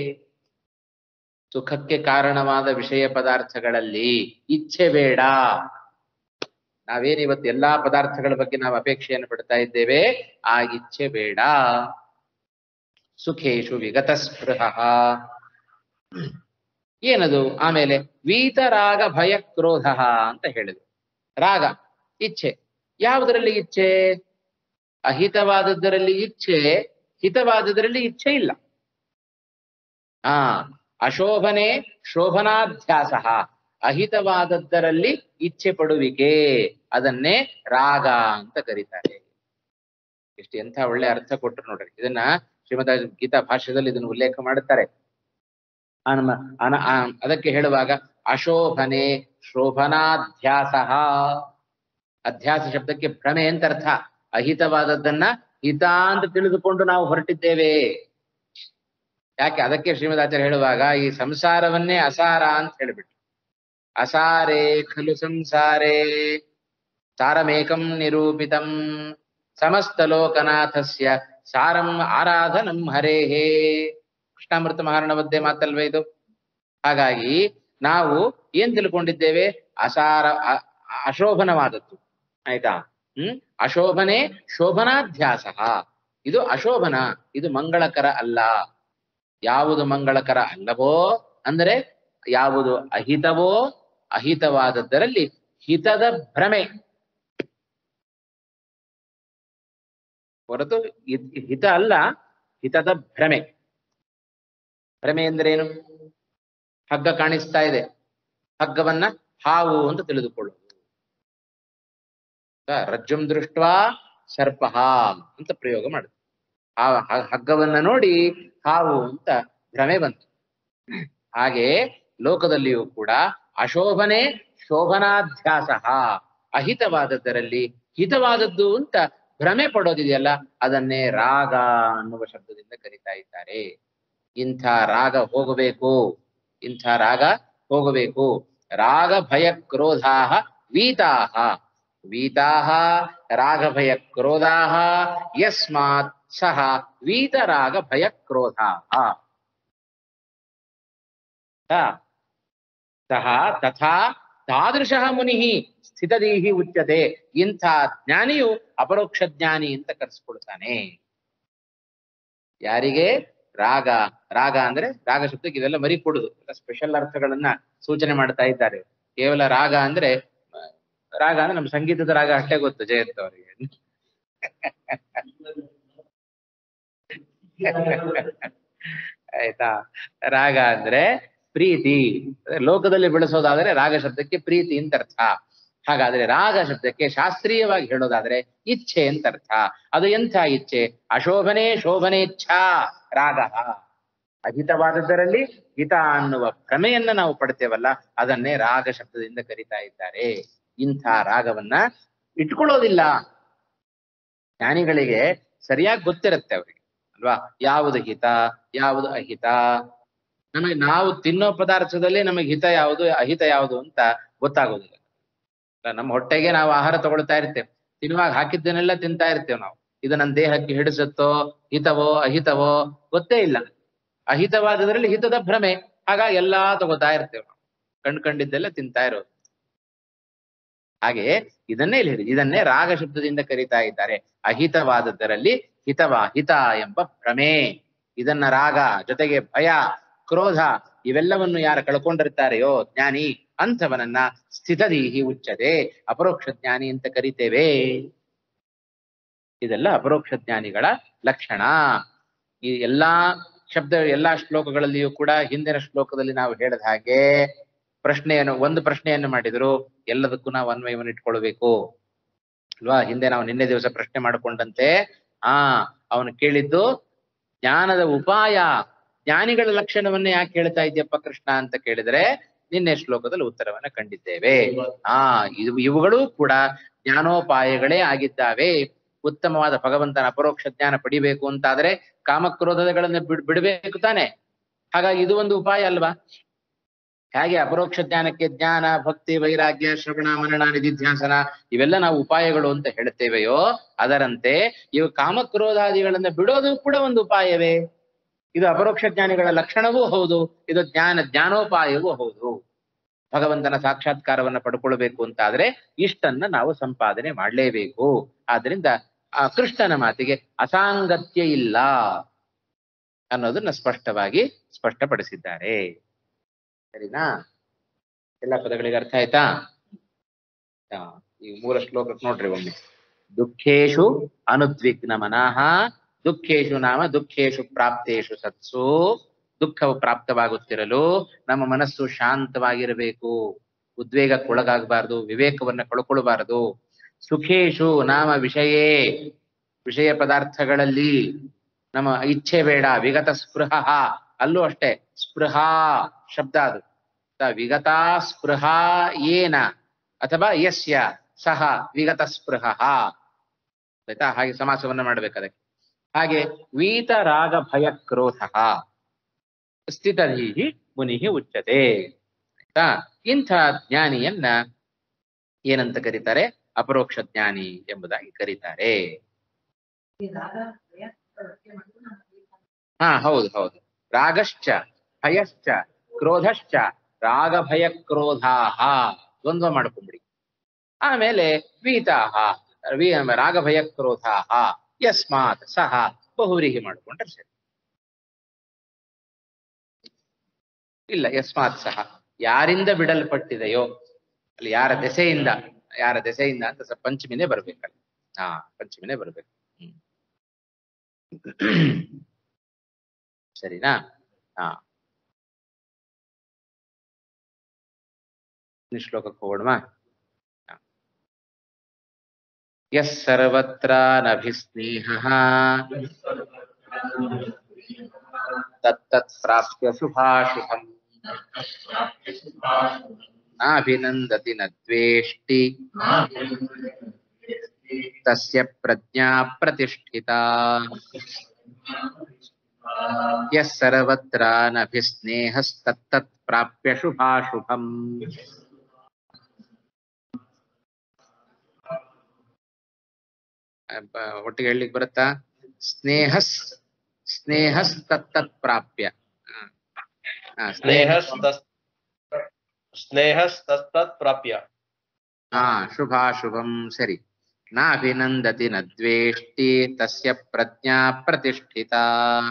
ಸುಖಕ್ಕೆ ಕಾರಣವಾದ ವಿಷಯ ಪದಾರ್ಥಗಳಲ್ಲಿ ಇಚ್ಛೆ ಬೇಡ ನಾವೇನ್ ಇವತ್ತು ಎಲ್ಲಾ ಪದಾರ್ಥಗಳ ಬಗ್ಗೆ ನಾವು ಅಪೇಕ್ಷೆಯನ್ನು ಪಡ್ತಾ ಇದ್ದೇವೆ ಆ ಇಚ್ಛೆ ಬೇಡ ಸುಖೇಶು ವಿಗತ ಸ್ಪೃಹ ಏನದು ಆಮೇಲೆ ವೀತರಾಗ ಭಯ ಕ್ರೋಧ ಅಂತ ಹೇಳಿದ್ರು ರಾಗ ಇಚ್ಛೆ ಯಾವುದರಲ್ಲಿ ಇಚ್ಛೆ ಅಹಿತವಾದದ್ದರಲ್ಲಿ ಇಚ್ಛೆ ಹಿತವಾದದರಲ್ಲಿ ಇಚ್ಛೆ ಇಲ್ಲ ಆ ಅಶೋಭನೆ ಶೋಭನಾಧ್ಯಾಸ ಅಹಿತವಾದದ್ದರಲ್ಲಿ ಇಚ್ಛೆ ಪಡುವಿಕೆ ಅದನ್ನೇ ರಾಗ ಅಂತ ಕರೀತಾರೆ ಎಷ್ಟು ಎಂಥ ಒಳ್ಳೆ ಅರ್ಥ ಕೊಟ್ಟರು ನೋಡ್ರಿ ಇದನ್ನ ಶ್ರೀಮದ ಗೀತಾ ಭಾಷ್ಯದಲ್ಲಿ ಇದನ್ನು ಉಲ್ಲೇಖ ಮಾಡುತ್ತಾರೆ ಆ ನಮ್ಮ ಅನ- ಆ ಅದಕ್ಕೆ ಹೇಳುವಾಗ ಅಶೋಭನೆ ಶೋಭನಾಧ್ಯಾಸ ಅಧ್ಯಾಸ ಶಬ್ದಕ್ಕೆ ಭ್ರಮೆ ಅಂತ ಅರ್ಥ ಅಹಿತವಾದದ್ದನ್ನ ಹಿತ ಅಂತ ತಿಳಿದುಕೊಂಡು ನಾವು ಹೊರಟಿದ್ದೇವೆ ಯಾಕೆ ಅದಕ್ಕೆ ಶ್ರೀಮದಾಚಾರ್ಯ ಹೇಳುವಾಗ ಈ ಸಂಸಾರವನ್ನೇ ಅಸಾರ ಅಂತ ಹೇಳಿಬಿಟ್ರು ಅಸಾರೇ ಖಲು ಸಂಸಾರೇ ಸಾರಮೇಕಂ ನಿರೂಪಿತಂ ಸಮಸ್ತ ಲೋಕನಾಥಸ್ಯ ಸಾರಂ ಆರಾಧನಂ ಹರೇಹೇ ಕೃಷ್ಣಾಮೃತ ಮಹಾರಣ ಮಧ್ಯೆ ಮಾತಲ್ವೇ ಇದು ಹಾಗಾಗಿ ನಾವು ಏನ್ ತಿಳ್ಕೊಂಡಿದ್ದೇವೆ ಅಸಾರ ಅ- ಅಶೋಭನವಾದದ್ದು ಆಯ್ತಾ ಹ್ಮ್ ಅಶೋಭನೆ ಶೋಭನಾಧ್ಯಾಸ ಇದು ಅಶೋಭನ ಇದು ಮಂಗಳಕರ ಅಲ್ಲ ಯಾವುದು ಮಂಗಳಕರ ಅಲ್ಲವೋ ಅಂದರೆ ಯಾವುದು ಅಹಿತವೋ ಅಹಿತವಾದದ್ದರಲ್ಲಿ ಹಿತದ ಭ್ರಮೆ ಹೊರತು ಇದ್- ಹಿತ ಅಲ್ಲ ಹಿತದ ಭ್ರಮೆ ಭ್ರಮೆ ಎಂದ್ರೇನು ಹಗ್ಗ ಕಾಣಿಸ್ತಾ ಇದೆ ಹಗ್ಗವನ್ನ ಹಾವು ಅಂತ ತಿಳಿದುಕೊಳ್ಳುವುದು ಆ, ರಜ್ಜುಂ ದೃಷ್ಟ ಸರ್ಪ ಅಂತ ಪ್ರಯೋಗ ಮಾಡುದು ಆ ಹ- ಹಗ್ಗವನ್ನ ನೋಡಿ ಹಾವು ಅಂತ ಭ್ರಮೆ ಬಂತು ಹಾಗೆ ಲೋಕದಲ್ಲಿಯೂ ಕೂಡ ಅಶೋಭನೆ ಶೋಭನಾಧ್ಯಾಸ ಅಹಿತವಾದದ್ದರಲ್ಲಿ ಹಿತವಾದದ್ದು ಅಂತ ಭ್ರಮೆ ಪಡೋದಿದೆಯಲ್ಲ ಅದನ್ನೇ ರಾಗ ಅನ್ನುವ ಶಬ್ದದಿಂದ ಕರೀತಾ ಇದ್ದಾರೆ ಇಂಥ ರಾಗ ಹೋಗಬೇಕು ಇಂಥ ರಾಗ ಹೋಗಬೇಕು ರಾಗ ಭಯ ಕ್ರೋಧಾಹ ವೀತಾಹ ವೀತಾಹ ರಾಗ ಭಯ ಕ್ರೋಧಾಹ ಯಸ್ಮಾತ್ ಸಹ ವೀತರಾಗ ಭಯ ಕ್ರೋಧಾಹ ಸಹ ತಥಾ ತಾದೃಶಃ ಮುನಿಃ ಸ್ಥಿತದೀಹಿ ಉಚ್ಯತೆ ಇಂಥ ಜ್ಞಾನಿಯು ಅಪರೋಕ್ಷ ಜ್ಞಾನಿ ಅಂತ ಕರೆಸ್ಕೊಳ್ತಾನೆ ಯಾರಿಗೆ ರಾಗ ರಾಗ ಅಂದ್ರೆ ರಾಗ ಶಬ್ದಕ್ಕೆ ಇವೆಲ್ಲ ಮರಿ ಕೊಡುದು ಸ್ಪೆಷಲ್ ಅರ್ಥಗಳನ್ನ ಸೂಚನೆ ಮಾಡ್ತಾ ಇದ್ದಾರೆ ಕೇವಲ ರಾಗ ಅಂದ್ರೆ ಆ, ರಾಗ ಅಂದ್ರೆ ನಮ್ಮ ಸಂಗೀತದ ರಾಗ ಅಷ್ಟೇ ಗೊತ್ತು ಜಯಂತ್ ಅವರಿಗೆ ಆಯ್ತಾ ರಾಗ ಅಂದ್ರೆ ಪ್ರೀತಿ ಲೋಕದಲ್ಲಿ ಬೆಳೆಸೋದಾದ್ರೆ ರಾಗ ಶಬ್ದಕ್ಕೆ ಪ್ರೀತಿ ಅಂತ ಅರ್ಥ ಹಾಗಾದ್ರೆ ರಾಗ ಶಬ್ದಕ್ಕೆ ಶಾಸ್ತ್ರೀಯವಾಗಿ ಹೇಳೋದಾದ್ರೆ ಇಚ್ಛೆ ಅಂತ ಅರ್ಥ ಅದು ಎಂಥ ಇಚ್ಛೆ ಅಶೋಭನೆ ಶೋಭನೇಚ್ಛಾ ರಾಗ ಅಹಿತವಾದದ್ದರಲ್ಲಿ ಹಿತ ಅನ್ನುವ ಭ್ರಮೆಯನ್ನ ನಾವು ಪಡ್ತೇವಲ್ಲ ಅದನ್ನೇ ರಾಗ ಶಬ್ದದಿಂದ ಕರಿತಾ ಇದ್ದಾರೆ ಇಂಥ ರಾಗವನ್ನ ಇಟ್ಕೊಳ್ಳೋದಿಲ್ಲ ಜ್ಞಾನಿಗಳಿಗೆ ಸರಿಯಾಗಿ ಗೊತ್ತಿರುತ್ತೆ ಅವರಿಗೆ ಅಲ್ವಾ ಯಾವುದು ಹಿತ ಯಾವುದು ಅಹಿತ ನಮಗೆ ನಾವು ತಿನ್ನೋ ಪದಾರ್ಥದಲ್ಲಿ ನಮಗೆ ಹಿತ ಯಾವುದು ಅಹಿತ ಯಾವುದು ಅಂತ ಗೊತ್ತಾಗೋದಿಲ್ಲ ಅಲ್ಲ, ನಮ್ಮ ಹೊಟ್ಟೆಗೆ ನಾವು ಆಹಾರ ತಗೊಳ್ತಾ ಇರ್ತೇವೆ ತಿನ್ನುವಾಗ ಹಾಕಿದ್ದನ್ನೆಲ್ಲ ತಿಂತಾ ಇರ್ತೇವೆ ನಾವು ಇದು ನನ್ನ ದೇಹಕ್ಕೆ ಹಿಡಿಸುತ್ತೋ ಹಿತವೋ ಅಹಿತವೋ ಗೊತ್ತೇ ಇಲ್ಲ ಅಹಿತವಾದದ್ರಲ್ಲಿ ಹಿತದ ಭ್ರಮೆ ಹಾಗಾಗಿ ಎಲ್ಲಾ ತಗೋತಾ ಇರ್ತೇವೆ ನಾವು ಕಂಡು ಕಂಡಿದ್ದೆಲ್ಲ ತಿಂತಾ ಇರೋದು ಹಾಗೆ ಇದನ್ನೇ ಇಲ್ಲಿ ಹೇಳಿ ಇದನ್ನೇ ರಾಗ ಶಬ್ದದಿಂದ ಕರೀತಾ ಇದ್ದಾರೆ ಅಹಿತವಾದದ್ದರಲ್ಲಿ ಹಿತವಾ ಹಿತ ಎಂಬ ಭ್ರಮೆ ಇದನ್ನ ರಾಗ ಜೊತೆಗೆ ಭಯ ಕ್ರೋಧ ಇವೆಲ್ಲವನ್ನು ಯಾರು ಕಳ್ಕೊಂಡಿರ್ತಾರೆಯೋ ಜ್ಞಾನಿ ಅಂಥವನನ್ನ ಸ್ಥಿತದೀಹಿ ಉಚ್ಚತೆ ಅಪರೋಕ್ಷ ಜ್ಞಾನಿ ಅಂತ ಕರಿತೇವೆ ಇದೆಲ್ಲ ಅಪರೋಕ್ಷ ಜ್ಞಾನಿಗಳ ಲಕ್ಷಣ ಈ ಎಲ್ಲಾ ಶಬ್ದ ಎಲ್ಲಾ ಶ್ಲೋಕಗಳಲ್ಲಿಯೂ ಕೂಡ ಹಿಂದಿನ ಶ್ಲೋಕದಲ್ಲಿ ನಾವು ಹೇಳಿದ ಹಾಗೆ ಪ್ರಶ್ನೆಯನ್ನು ಒಂದು ಪ್ರಶ್ನೆಯನ್ನು ಮಾಡಿದ್ರು ಎಲ್ಲದಕ್ಕೂ ನಾವು ಅನ್ವಯವನ್ನು ಇಟ್ಕೊಳ್ಬೇಕು ಅಲ್ವಾ ಹಿಂದೆ ನಾವು ನಿನ್ನೆ ದಿವಸ ಪ್ರಶ್ನೆ ಮಾಡಿಕೊಂಡಂತೆ ಆ ಅವನು ಕೇಳಿದ್ದು ಜ್ಞಾನದ ಉಪಾಯ ಜ್ಞಾನಿಗಳ ಲಕ್ಷಣವನ್ನೇ ಯಾಕೆ ಹೇಳ್ತಾ ಇದ್ಯಪ್ಪ ಕೃಷ್ಣ ಅಂತ ಕೇಳಿದ್ರೆ ನಿನ್ನೆ ಶ್ಲೋಕದಲ್ಲಿ ಉತ್ತರವನ್ನ ಕಂಡಿದ್ದೇವೆ ಆ ಇದು ಇವುಗಳೂ ಕೂಡ ಜ್ಞಾನೋಪಾಯಗಳೇ ಆಗಿದ್ದಾವೆ ಉತ್ತಮವಾದ ಭಗವಂತನ ಅಪರೋಕ್ಷ ಜ್ಞಾನ ಪಡಿಬೇಕು ಅಂತಾದ್ರೆ ಕಾಮಕ್ರೋಧಗಳನ್ನ ಬಿಡ್ ಬಿಡಬೇಕು ತಾನೆ ಹಾಗಾಗಿ ಇದು ಒಂದು ಉಪಾಯ ಅಲ್ವಾ ಹೇಗೆ ಅಪರೋಕ್ಷ ಜ್ಞಾನಕ್ಕೆ ಜ್ಞಾನ ಭಕ್ತಿ ವೈರಾಗ್ಯ ಶ್ರವಣ ಮರಣ ನಿಧಿಧ್ಯಾಸನ ಇವೆಲ್ಲ ನಾವು ಉಪಾಯಗಳು ಅಂತ ಹೇಳ್ತೇವೆಯೋ ಅದರಂತೆ ಇವು ಕಾಮಕ್ರೋಧಾದಿಗಳನ್ನ ಬಿಡೋದು ಕೂಡ ಒಂದು ಉಪಾಯವೇ ಇದು ಅಪರೋಕ್ಷ ಜ್ಞಾನಿಗಳ ಲಕ್ಷಣವೂ ಹೌದು ಇದು ಜ್ಞಾನ ಜ್ಞಾನೋಪಾಯವೂ ಹೌದು ಭಗವಂತನ ಸಾಕ್ಷಾತ್ಕಾರವನ್ನ ಪಡ್ಕೊಳ್ಬೇಕು ಅಂತಾದ್ರೆ ಇಷ್ಟನ್ನ ನಾವು ಸಂಪಾದನೆ ಮಾಡಲೇಬೇಕು ಆದ್ರಿಂದ ಆ ಕೃಷ್ಣನ ಮಾತಿಗೆ ಅಸಾಂಗತ್ಯ ಇಲ್ಲ ಅನ್ನೋದನ್ನ ಸ್ಪಷ್ಟವಾಗಿ ಸ್ಪಷ್ಟಪಡಿಸಿದ್ದಾರೆ ಸರಿನಾ ಎಲ್ಲ ಪದಗಳಿಗೆ ಅರ್ಥ ಆಯ್ತಾ ಆ, ಈ ಮೂಲ ಶ್ಲೋಕಕ್ಕೆ ನೋಡ್ರಿ ಒಮ್ಮೆ ದುಃಖೇಶು ಅನುದ್ವಿಗ್ನ ಮನಃ ದುಃಖೇಶು ನಾಮ ದುಃಖೇಶು ಪ್ರಾಪ್ತೇಶು ಸತ್ಸು ದುಃಖವು ಪ್ರಾಪ್ತವಾಗುತ್ತಿರಲು ನಮ್ಮ ಮನಸ್ಸು ಶಾಂತವಾಗಿರಬೇಕು ಉದ್ವೇಗಕ್ಕೊಳಗಾಗಬಾರದು ವಿವೇಕವನ್ನ ಕಳ್ಕೊಳ್ಬಾರದು ಸುಖೇಶು ನಾಮ ವಿಷಯೇ ವಿಷಯ ಪದಾರ್ಥಗಳಲ್ಲಿ ನಮ್ಮ ಇಚ್ಛೆ ಬೇಡ ವಿಗತ ಸ್ಪೃಹ ಅಲ್ಲೂ ಅಷ್ಟೇ ಸ್ಪೃಹ ಶಬ್ದ ಅದು ಸ ವಿಗತ ಸ್ಪೃಹ ಏನ ಅಥವಾ ಯಸ್ಯ ಸಹ ವಿಗತ ಸ್ಪೃಹ ಆಯ್ತಾ ಹಾಗೆ ಸಮಾಸವನ್ನ ಮಾಡ್ಬೇಕು ಅದಕ್ಕೆ ಹಾಗೆ ವೀತ ರಾಗ ಭಯ ಕ್ರೋಧ ಸ್ಥಿತಧೀಹಿ ಮುನಿ ಉಚ್ಚತೆ ಆಯ್ತಾ ಇಂಥ ಜ್ಞಾನಿಯನ್ನ ಏನಂತ ಕರೀತಾರೆ ಅಪರೋಕ್ಷ ಜ್ಞಾನಿ ಎಂಬುದಾಗಿ ಕರೀತಾರೆ ಹಾ ಹೌದು ಹೌದು ರಾಗಶ್ಚ ಭಯಶ್ಚ ಕ್ರೋಧಶ್ಚ ರಾಗ ಭಯ ಕ್ರೋಧಾಹ ದ್ವಂದ್ವ ಮಾಡ್ಕೊಂಬಿಡಿ ಆಮೇಲೆ ವೀತಾಹ ವಿ ರಾಗ ಭಯ ಕ್ರೋಧಾಹ ಯಸ್ಮಾತ್ ಸಹ ಬಹುವ್ರೀಹಿ ಮಾಡ್ಕೊಂಡ್ರೆ ಸರಿ ಇಲ್ಲ ಯಸ್ಮಾತ್ ಸಹ ಯಾರಿಂದ ಬಿಡಲ್ಪಟ್ಟಿದೆಯೋ ಅಲ್ಲಿ ಯಾರ ದೆಸೆಯಿಂದ ಯಾರ ದೆಸೆಯಿಂದ ಅಂತ ಸ ಪಂಚಮಿನೇ ಬರ್ಬೇಕಲ್ಲ ಹಾ ಪಂಚಮಿನೇ ಬರ್ಬೇಕು ಹ್ಮ್ ಸರಿನಾ ಹಾ ಇನ್ನು ಶ್ಲೋಕಕ್ಕೆ ಹೋಗೋಣವಾ ಹಾ. ಯಸ್ ಸರ್ವತ್ರ ನಭಿಸ್ನೇಹ ತತ್ತತ್ ಪ್ರಾಪ್ಯ ಶುಭಾಶುಭಂ ನಾಭಿನಂದತಿ ನ ದ್ವೇಷ್ಟಿ ತಸ್ಯ ಪ್ರಜ್ಞಾ ಪ್ರತಿಷ್ಠಿತಾ ಯಸ್ ಸರ್ವತ್ರ ನಭಿಸ್ನೇಹಸ್ತತ್ತತ್ ಪ್ರಾಪ್ಯ ಶುಭಾಶುಭಂ ಅಬ್ಬ, ಒಟ್ಟಿಗೆ ಹೇಳಲಿಕ್ಕೆ ಬರುತ್ತಾ ಸ್ನೇಹಸ್ ಸ್ನೇಹಸ್ತತ್ತತ್ ಪ್ರಾಪ್ಯ ಆ, ಆ, ಸ್ನೇಹ ಸ್ನೇಹಸ್ತಸ್ ಸ್ನೇಹಸ್ತತ್ ಪ್ರಾಪ್ಯ ಹಾ ಶುಭಾಶುಭಂ ಸರಿ ನಾಭಿನಂದತಿ ನ ದ್ವೇಷ್ಟಿ ತಸ್ಯ ಪ್ರಜ್ಞಾ ಪ್ರತಿಷ್ಠಿತಾ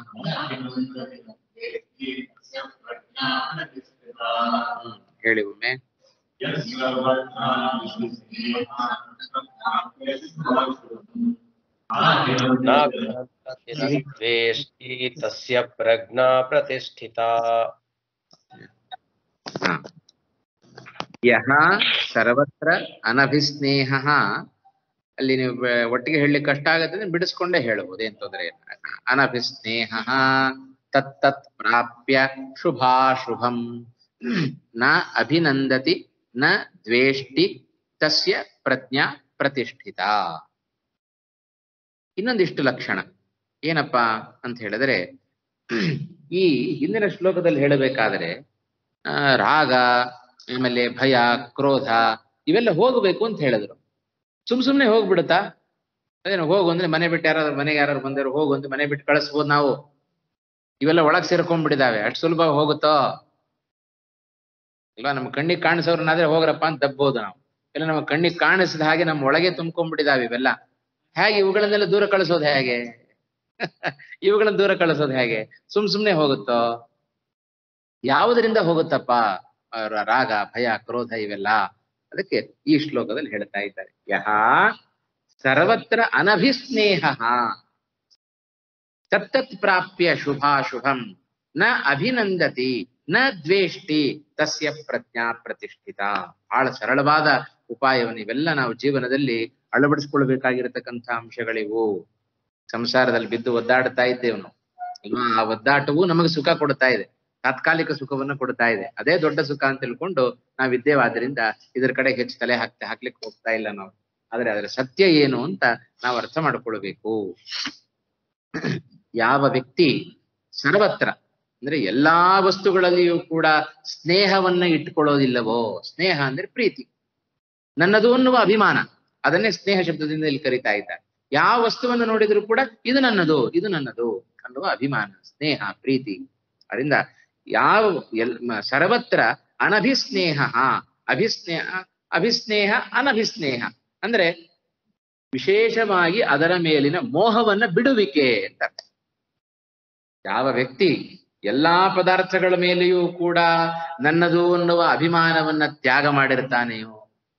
ಹ್ಮ್, ಹೇಳಿ ಒಮ್ಮೆ ದ್ವೇಷ್ಟಿ ತಸ್ಯ ಪ್ರಜ್ಞಾ ಪ್ರತಿಷ್ಠಿತಾ ಹಾ. ಯಹ ಸರ್ವತ್ರ ಅನಭಿಸ್ನೇಹ ಅಲ್ಲಿ ನೀವು ಬ- ಒಟ್ಟಿಗೆ ಹೇಳಲಿಕ್ಕೆ ಕಷ್ಟ ಆಗತ್ತೆ ಅಂದ್ರೆ ಬಿಡಿಸ್ಕೊಂಡೇ ಹೇಳ್ಬೋದು ಏನ್ ತೊಂದರೆ ಇಲ್ಲ ಅನಭಿಸ್ನೇಹ ತತ್ತತ್ ಪ್ರಾಪ್ಯ ಶುಭಾಶುಭಂ ನ ಅಭಿನಂದತಿ ನ ದ್ವೇಷ್ಟಿ ತಸ್ಯ ಪ್ರಜ್ಞಾ ಪ್ರತಿಷ್ಠಿತ ಇನ್ನೊಂದಿಷ್ಟು ಲಕ್ಷಣ ಏನಪ್ಪಾ ಅಂತ ಹೇಳಿದ್ರೆ ಈ ಹಿಂದಿನ ಶ್ಲೋಕದಲ್ಲಿ ಹೇಳಬೇಕಾದರೆ ಆ, ರಾಗ ಆಮೇಲೆ ಭಯ ಕ್ರೋಧ ಇವೆಲ್ಲ ಹೋಗಬೇಕು ಅಂತ ಹೇಳಿದ್ರು ಸುಮ್ ಸುಮ್ನೆ ಹೋಗ್ಬಿಡುತ್ತಾ ಅದೇನು ಹೋಗು ಅಂದ್ರೆ ಮನೆ ಬಿಟ್ಟು ಯಾರಾದ್ರೂ ಮನೆಗೆ ಯಾರು ಬಂದರು ಹೋಗು ಅಂತ ಮನೆ ಬಿಟ್ಟು ಕಳಿಸ್ಬೋದು ನಾವು ಇವೆಲ್ಲ ಒಳಗ್ ಸೇರ್ಕೊಂಡ್ಬಿಟ್ಟಿದಾವೆ ಅಷ್ಟು ಸುಲಭ ಹೋಗುತ್ತೋ ಇಲ್ಲ ನಮ್ಮ ಕಣ್ಣಿಗೆ ಕಾಣಿಸೋರ್ನಾದ್ರೆ ಹೋಗ್ರಪ್ಪ ಅಂತ ದಬ್ಬೋದು ನಾವು ಇಲ್ಲ ನಮ್ಮ ಕಣ್ಣಿಗೆ ಕಾಣಿಸಿದ ಹಾಗೆ ನಮ್ಮ ಒಳಗೆ ತುಂಬ್ಕೊಂಡ್ಬಿಟ್ಟಿದಾವೆ ಇವೆಲ್ಲ ಹೇಗೆ ಇವುಗಳನ್ನೆಲ್ಲ ದೂರ ಕಳಿಸೋದು ಹೇಗೆ ಇವುಗಳನ್ನ ದೂರ ಕಳಿಸೋದು ಹೇಗೆ ಸುಮ್ ಸುಮ್ನೆ ಹೋಗುತ್ತೋ ಯಾವುದರಿಂದ ಹೋಗುತ್ತಪ್ಪ ಆ ರ- ರಾಗ ಭಯ ಕ್ರೋಧ ಇವೆಲ್ಲ ಅದಕ್ಕೆ ಈ ಶ್ಲೋಕದಲ್ಲಿ ಹೇಳ್ತಾ ಇದ್ದಾರೆ ಯಹ ಸರ್ವತ್ರ ಅನಭಿಸ್ನೇಹ ತತ್ತತ್ ಪ್ರಾಪ್ಯ ಶುಭಾಶುಭಂ ನ ಅಭಿನಂದತಿ ನ ದ್ವೇಷ್ಟಿ ತಸ್ಯ ಪ್ರಜ್ಞಾ ಪ್ರತಿಷ್ಠಿತ ಬಹಳ ಸರಳವಾದ ಉಪಾಯವನ್ನು ಇವೆಲ್ಲ ನಾವು ಜೀವನದಲ್ಲಿ ಅಳವಡಿಸ್ಕೊಳ್ಬೇಕಾಗಿರತಕ್ಕಂಥ ಅಂಶಗಳಿವು ಸಂಸಾರದಲ್ಲಿ ಬಿದ್ದು ಒದ್ದಾಡ್ತಾ ಇದ್ದೇವೆ ನಾವು ಅಲ್ವಾ? ಆ ಒದ್ದಾಟವು ನಮಗೆ ಸುಖ ಕೊಡ್ತಾ ಇದೆ ತಾತ್ಕಾಲಿಕ ಸುಖವನ್ನು ಕೊಡ್ತಾ ಇದೆ ಅದೇ ದೊಡ್ಡ ಸುಖ ಅಂತ ತಿಳ್ಕೊಂಡು ನಾವಿದ್ದೇವೆ ಆದ್ರಿಂದ ಇದ್ರ ಕಡೆ ಹೆಚ್ಚು ತಲೆ ಹಾಕ್ತಾ ಹಾಕ್ಲಿಕ್ಕೆ ಹೋಗ್ತಾ ಇಲ್ಲ ನಾವು ಆದ್ರೆ ಅದರ ಸತ್ಯ ಏನು ಅಂತ ನಾವು ಅರ್ಥ ಮಾಡ್ಕೊಳ್ಬೇಕು ಯಾವ ವ್ಯಕ್ತಿ ಸರ್ವತ್ರ ಅಂದ್ರೆ ಎಲ್ಲಾ ವಸ್ತುಗಳಲ್ಲಿಯೂ ಕೂಡ ಸ್ನೇಹವನ್ನ ಇಟ್ಕೊಳ್ಳೋದಿಲ್ಲವೋ ಸ್ನೇಹ ಅಂದ್ರೆ ಪ್ರೀತಿ ನನ್ನದು ಅನ್ನುವ ಅಭಿಮಾನ ಅದನ್ನೇ ಸ್ನೇಹ ಶಬ್ದದಿಂದ ಇಲ್ಲಿ ಕರಿತಾ ಇದ್ದಾರೆ ಯಾವ ವಸ್ತುವನ್ನು ನೋಡಿದ್ರು ಕೂಡ ಇದು ನನ್ನದು ಇದು ನನ್ನದು ಅನ್ನುವ ಅಭಿಮಾನ ಸ್ನೇಹ ಪ್ರೀತಿ ಅದರಿಂದ ಯಾವ ಎಲ್ ಮ- ಸರ್ವತ್ರ ಅನಭಿಸ್ನೇಹ ಅಭಿಸ್ನೇಹ ಅಭಿಸ್ನೇಹ ಅನಭಿಸ್ನೇಹ ಅಂದ್ರೆ ವಿಶೇಷವಾಗಿ ಅದರ ಮೇಲಿನ ಮೋಹವನ್ನ ಬಿಡುವಿಕೆ ಅಂತ ಅರ್ಥ. ಯಾವ ವ್ಯಕ್ತಿ ಎಲ್ಲಾ ಪದಾರ್ಥಗಳ ಮೇಲೆಯೂ ಕೂಡ ನನ್ನದು ಅನ್ನುವ ಅಭಿಮಾನವನ್ನ ತ್ಯಾಗ ಮಾಡಿರ್ತಾನೆಯೋ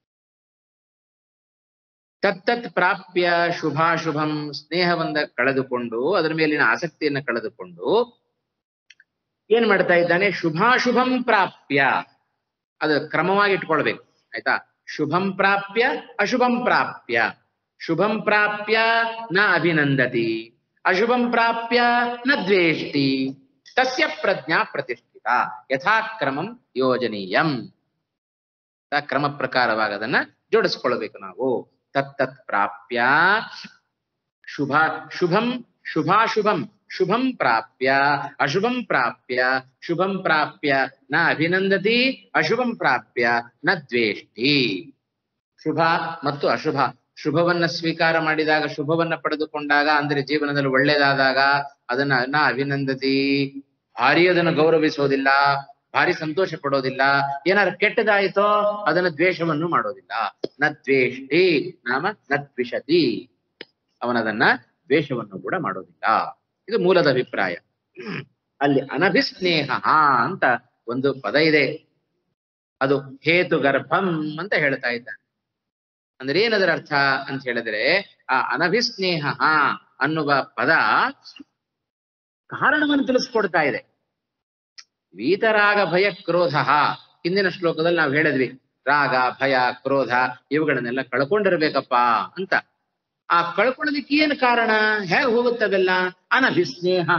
ತತ್ತತ್ ಪ್ರಾಪ್ಯ ಶುಭಾಶುಭಂ ಸ್ನೇಹವನ್ನ ಕಳೆದುಕೊಂಡು ಅದರ ಮೇಲಿನ ಆಸಕ್ತಿಯನ್ನ ಕಳೆದುಕೊಂಡು ಏನ್ ಮಾಡ್ತಾ ಇದ್ದಾನೆ ಶುಭಾಶುಭಂ ಪ್ರಾಪ್ಯ ಅದು ಕ್ರಮವಾಗಿ ಇಟ್ಕೊಳ್ಬೇಕು ಆಯ್ತಾ ಶುಭಂ ಪ್ರಾಪ್ಯ ಅಶುಭಂ ಪ್ರಾಪ್ಯ ಶುಭಂ ಪ್ರಾಪ್ಯ ನ ಅಭಿನಂದತಿ ಅಶುಭಂ ಪ್ರಾಪ್ಯ ನ ದ್ವೇಷ್ಟಿ ತಸ್ಯ ಪ್ರಜ್ಞಾ ಪ್ರತಿಷ್ಠಿತ ಯಥಾಕ್ರಮಂ ಯೋಜನೀಯಂ ಆ ಕ್ರಮ ಪ್ರಕಾರವಾಗಿ ಅದನ್ನ ಜೋಡಿಸ್ಕೊಳ್ಬೇಕು ನಾವು ತತ್ತತ್ ಪ್ರಾಪ್ಯ ಶುಭ ಶುಭಂ ಶುಭಾಶುಭಂ ಶುಭಂ ಪ್ರಾಪ್ಯ ಅಶುಭಂ ಪ್ರಾಪ್ಯ ಶುಭಂ ಪ್ರಾಪ್ಯ ನ ಅಭಿನಂದತಿ ಅಶುಭಂ ಪ್ರಾಪ್ಯ ನ ದ್ವೇಷ್ಟಿ ಶುಭ ಮತ್ತು ಅಶುಭ ಶುಭವನ್ನ ಸ್ವೀಕಾರ ಮಾಡಿದಾಗ ಶುಭವನ್ನ ಪಡೆದುಕೊಂಡಾಗ ಅಂದ್ರೆ ಜೀವನದಲ್ಲಿ ಒಳ್ಳೇದಾದಾಗ ಅದನ್ನ ನ ಅಭಿನಂದತಿ ಭಾರಿ ಅದನ್ನು ಗೌರವಿಸೋದಿಲ್ಲ ಭಾರಿ ಸಂತೋಷ ಪಡೋದಿಲ್ಲ ಏನಾದ್ರು ಕೆಟ್ಟದಾಯಿತೋ ಅದನ್ನ ದ್ವೇಷವನ್ನು ಮಾಡೋದಿಲ್ಲ ನ ದ್ವೇಷ್ಟಿ ನಾಮ ನ ದ್ವಿಷತಿ ಅವನದನ್ನ ದ್ವೇಷವನ್ನು ಕೂಡ ಮಾಡೋದಿಲ್ಲ ಇದು ಮೂಲದ ಅಭಿಪ್ರಾಯ ಅಲ್ಲಿ ಅನಭಿಸ್ನೇಹ ಅಂತ ಒಂದು ಪದ ಇದೆ ಅದು ಹೇತು ಗರ್ಭಂ ಅಂತ ಹೇಳ್ತಾ ಇದ್ದಾನೆ ಅಂದ್ರೆ ಏನದರ ಅರ್ಥ ಅಂತ ಹೇಳಿದ್ರೆ ಆ ಅನಭಿಸ್ನೇಹ ಅನ್ನುವ ಪದ ಕಾರಣವನ್ನು ತಿಳಿಸ್ಕೊಡ್ತಾ ಇದೆ ವೀತರಾಗ ಭಯ ಕ್ರೋಧ ಹಿಂದಿನ ಶ್ಲೋಕದಲ್ಲಿ ನಾವು ಹೇಳಿದ್ವಿ ರಾಗ ಭಯ ಕ್ರೋಧ ಇವುಗಳನ್ನೆಲ್ಲ ಕಳ್ಕೊಂಡಿರ್ಬೇಕಪ್ಪ ಅಂತ ಆ ಕಳ್ಕೊಳ್ಳೋದಕ್ಕೆ ಏನು ಕಾರಣ ಹೇಗೆ ಹೋಗುತ್ತವೆಲ್ಲ ಅನಭಿಸ್ನೇಹ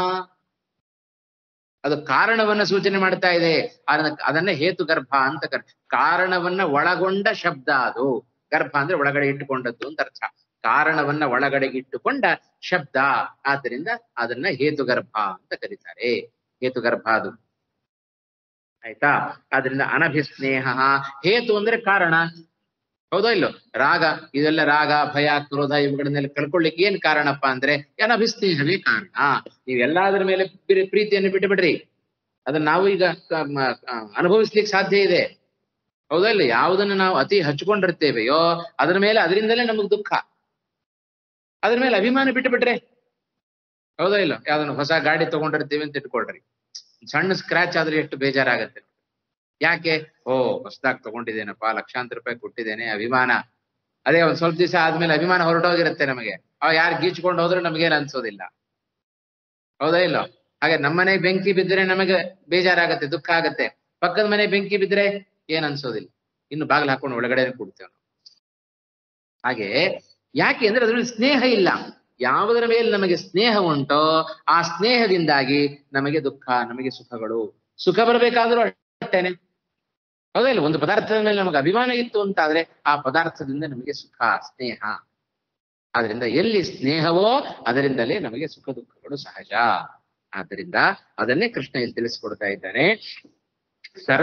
ಅದು ಕಾರಣವನ್ನ ಸೂಚನೆ ಮಾಡ್ತಾ ಇದೆ ಅದನ್ನ ಅದನ್ನ ಹೇತು ಗರ್ಭ ಅಂತ ಕರ್ ಕಾರಣವನ್ನ ಒಳಗೊಂಡ ಶಬ್ದ ಅದು ಗರ್ಭ ಅಂದ್ರೆ ಒಳಗಡೆ ಇಟ್ಟುಕೊಂಡದ್ದು ಅಂತ ಅರ್ಥ ಕಾರಣವನ್ನ ಒಳಗಡೆ ಇಟ್ಟುಕೊಂಡ ಶಬ್ದ ಆದ್ದರಿಂದ ಅದನ್ನ ಹೇತು ಗರ್ಭ ಅಂತ ಕರೀತಾರೆ ಹೇತು ಗರ್ಭ ಅದು ಆಯ್ತಾ ಆದ್ರಿಂದ ಅನಭಿಸ್ನೇಹ ಹೇತು ಅಂದ್ರೆ ಕಾರಣ ಹೌದೋ ಇಲ್ಲೋ ರಾಗ ಇದೆಲ್ಲ ರಾಗ ಭಯ ಕ್ರೋಧ ಇವುಗಳನ್ನೆಲ್ಲ ಕಳ್ಕೊಳ್ಳಿಕ್ಕೆ ಏನ್ ಕಾರಣಪ್ಪ ಅಂದ್ರೆ ಅನಭಿಸ್ನೇಹವೇ ಕಾರಣ ನೀವ್ ಎಲ್ಲಾದ್ರ ಮೇಲೆ ಪ್ರೀ- ಪ್ರೀತಿಯನ್ನು ಬಿಟ್ಟು ಬಿಡ್ರಿ ಅದನ್ನ ನಾವು ಈಗ ಕ- ಮ- ಆ, ಅನುಭವಿಸ್ಲಿಕ್ಕೆ ಸಾಧ್ಯ ಇದೆ ಹೌದಾ ಇಲ್ಲ ಯಾವುದನ್ನು ನಾವು ಅತಿ ಹಚ್ಕೊಂಡಿರ್ತೇವೆಯೋ ಅದ್ರ ಮೇಲೆ ಅದರಿಂದಲೇ ನಮಗ್ ದುಃಖ ಅದ್ರ ಮೇಲೆ ಅಭಿಮಾನ ಬಿಟ್ಟು ಬಿಟ್ರೆ ಹೌದಾ ಇಲ್ಲ ಯಾವ್ದನ್ನ ಹೊಸ ಗಾಡಿ ತಗೊಂಡಿರ್ತೀವಿ ಅಂತ ಇಟ್ಕೊಳ್ರಿ ಸಣ್ಣ ಸ್ಕ್ರಾಚ್ ಆದ್ರೆ ಎಷ್ಟು ಬೇಜಾರಾಗತ್ತೆ ಯಾಕೆ ಓ ಹೊಸದಾಗಿ ತಗೊಂಡಿದ್ದೇನಪ್ಪ ಲಕ್ಷಾಂತರ ರೂಪಾಯಿ ಕೊಟ್ಟಿದ್ದೇನೆ ಅಭಿಮಾನ ಅದೇ ಒಂದ್ ಸ್ವಲ್ಪ ದಿವಸ ಆದ್ಮೇಲೆ ಅಭಿಮಾನ ಹೊರಟೋಗಿರುತ್ತೆ ನಮಗೆ ಅವ ಯಾರು ಗೀಚ್ಕೊಂಡು ಹೋದ್ರೆ ನಮಗೇನು ಅನ್ಸೋದಿಲ್ಲ ಹೌದಾ ಇಲ್ಲ ಹಾಗೆ ನಮ್ಮನೆ ಬೆಂಕಿ ಬಿದ್ದರೆ ನಮಗೆ ಬೇಜಾರಾಗತ್ತೆ ದುಃಖ ಆಗತ್ತೆ ಪಕ್ಕದ ಮನೆ ಬೆಂಕಿ ಬಿದ್ದರೆ ಏನ್ ಅನ್ಸೋದಿಲ್ಲ ಇನ್ನು ಬಾಗಿಲು ಹಾಕೊಂಡು ಒಳಗಡೆ ಕೂಡ್ತೇವೆ ನಾವು ಹಾಗೆ ಯಾಕೆ ಅಂದ್ರೆ ಅದ್ರಲ್ಲಿ ಸ್ನೇಹ ಇಲ್ಲ ಯಾವುದರ ಮೇಲೆ ನಮಗೆ ಸ್ನೇಹ ಉಂಟೋ ಆ ಸ್ನೇಹದಿಂದಾಗಿ ನಮಗೆ ದುಃಖ ನಮಗೆ ಸುಖಗಳು ಸುಖ ಬರಬೇಕಾದ್ರೂ ಅಷ್ಟೇನೆ ಹೌದಾ ಇಲ್ಲ ಒಂದು ಪದಾರ್ಥದ ಮೇಲೆ ನಮಗೆ ಅಭಿಮಾನ ಇತ್ತು ಅಂತಾದ್ರೆ ಆ ಪದಾರ್ಥದಿಂದ ನಮಗೆ ಸುಖ ಸ್ನೇಹ ಆದ್ರಿಂದ ಎಲ್ಲಿ ಸ್ನೇಹವೋ ಅದರಿಂದಲೇ ನಮಗೆ ಸುಖ ದುಃಖಗಳು ಸಹಜ ಆದ್ದರಿಂದ ಅದನ್ನೇ ಕೃಷ್ಣ ಇಲ್ಲಿ ತಿಳಿಸ್ಕೊಡ್ತಾ ಇದ್ದಾನೆ ಸರ್ವ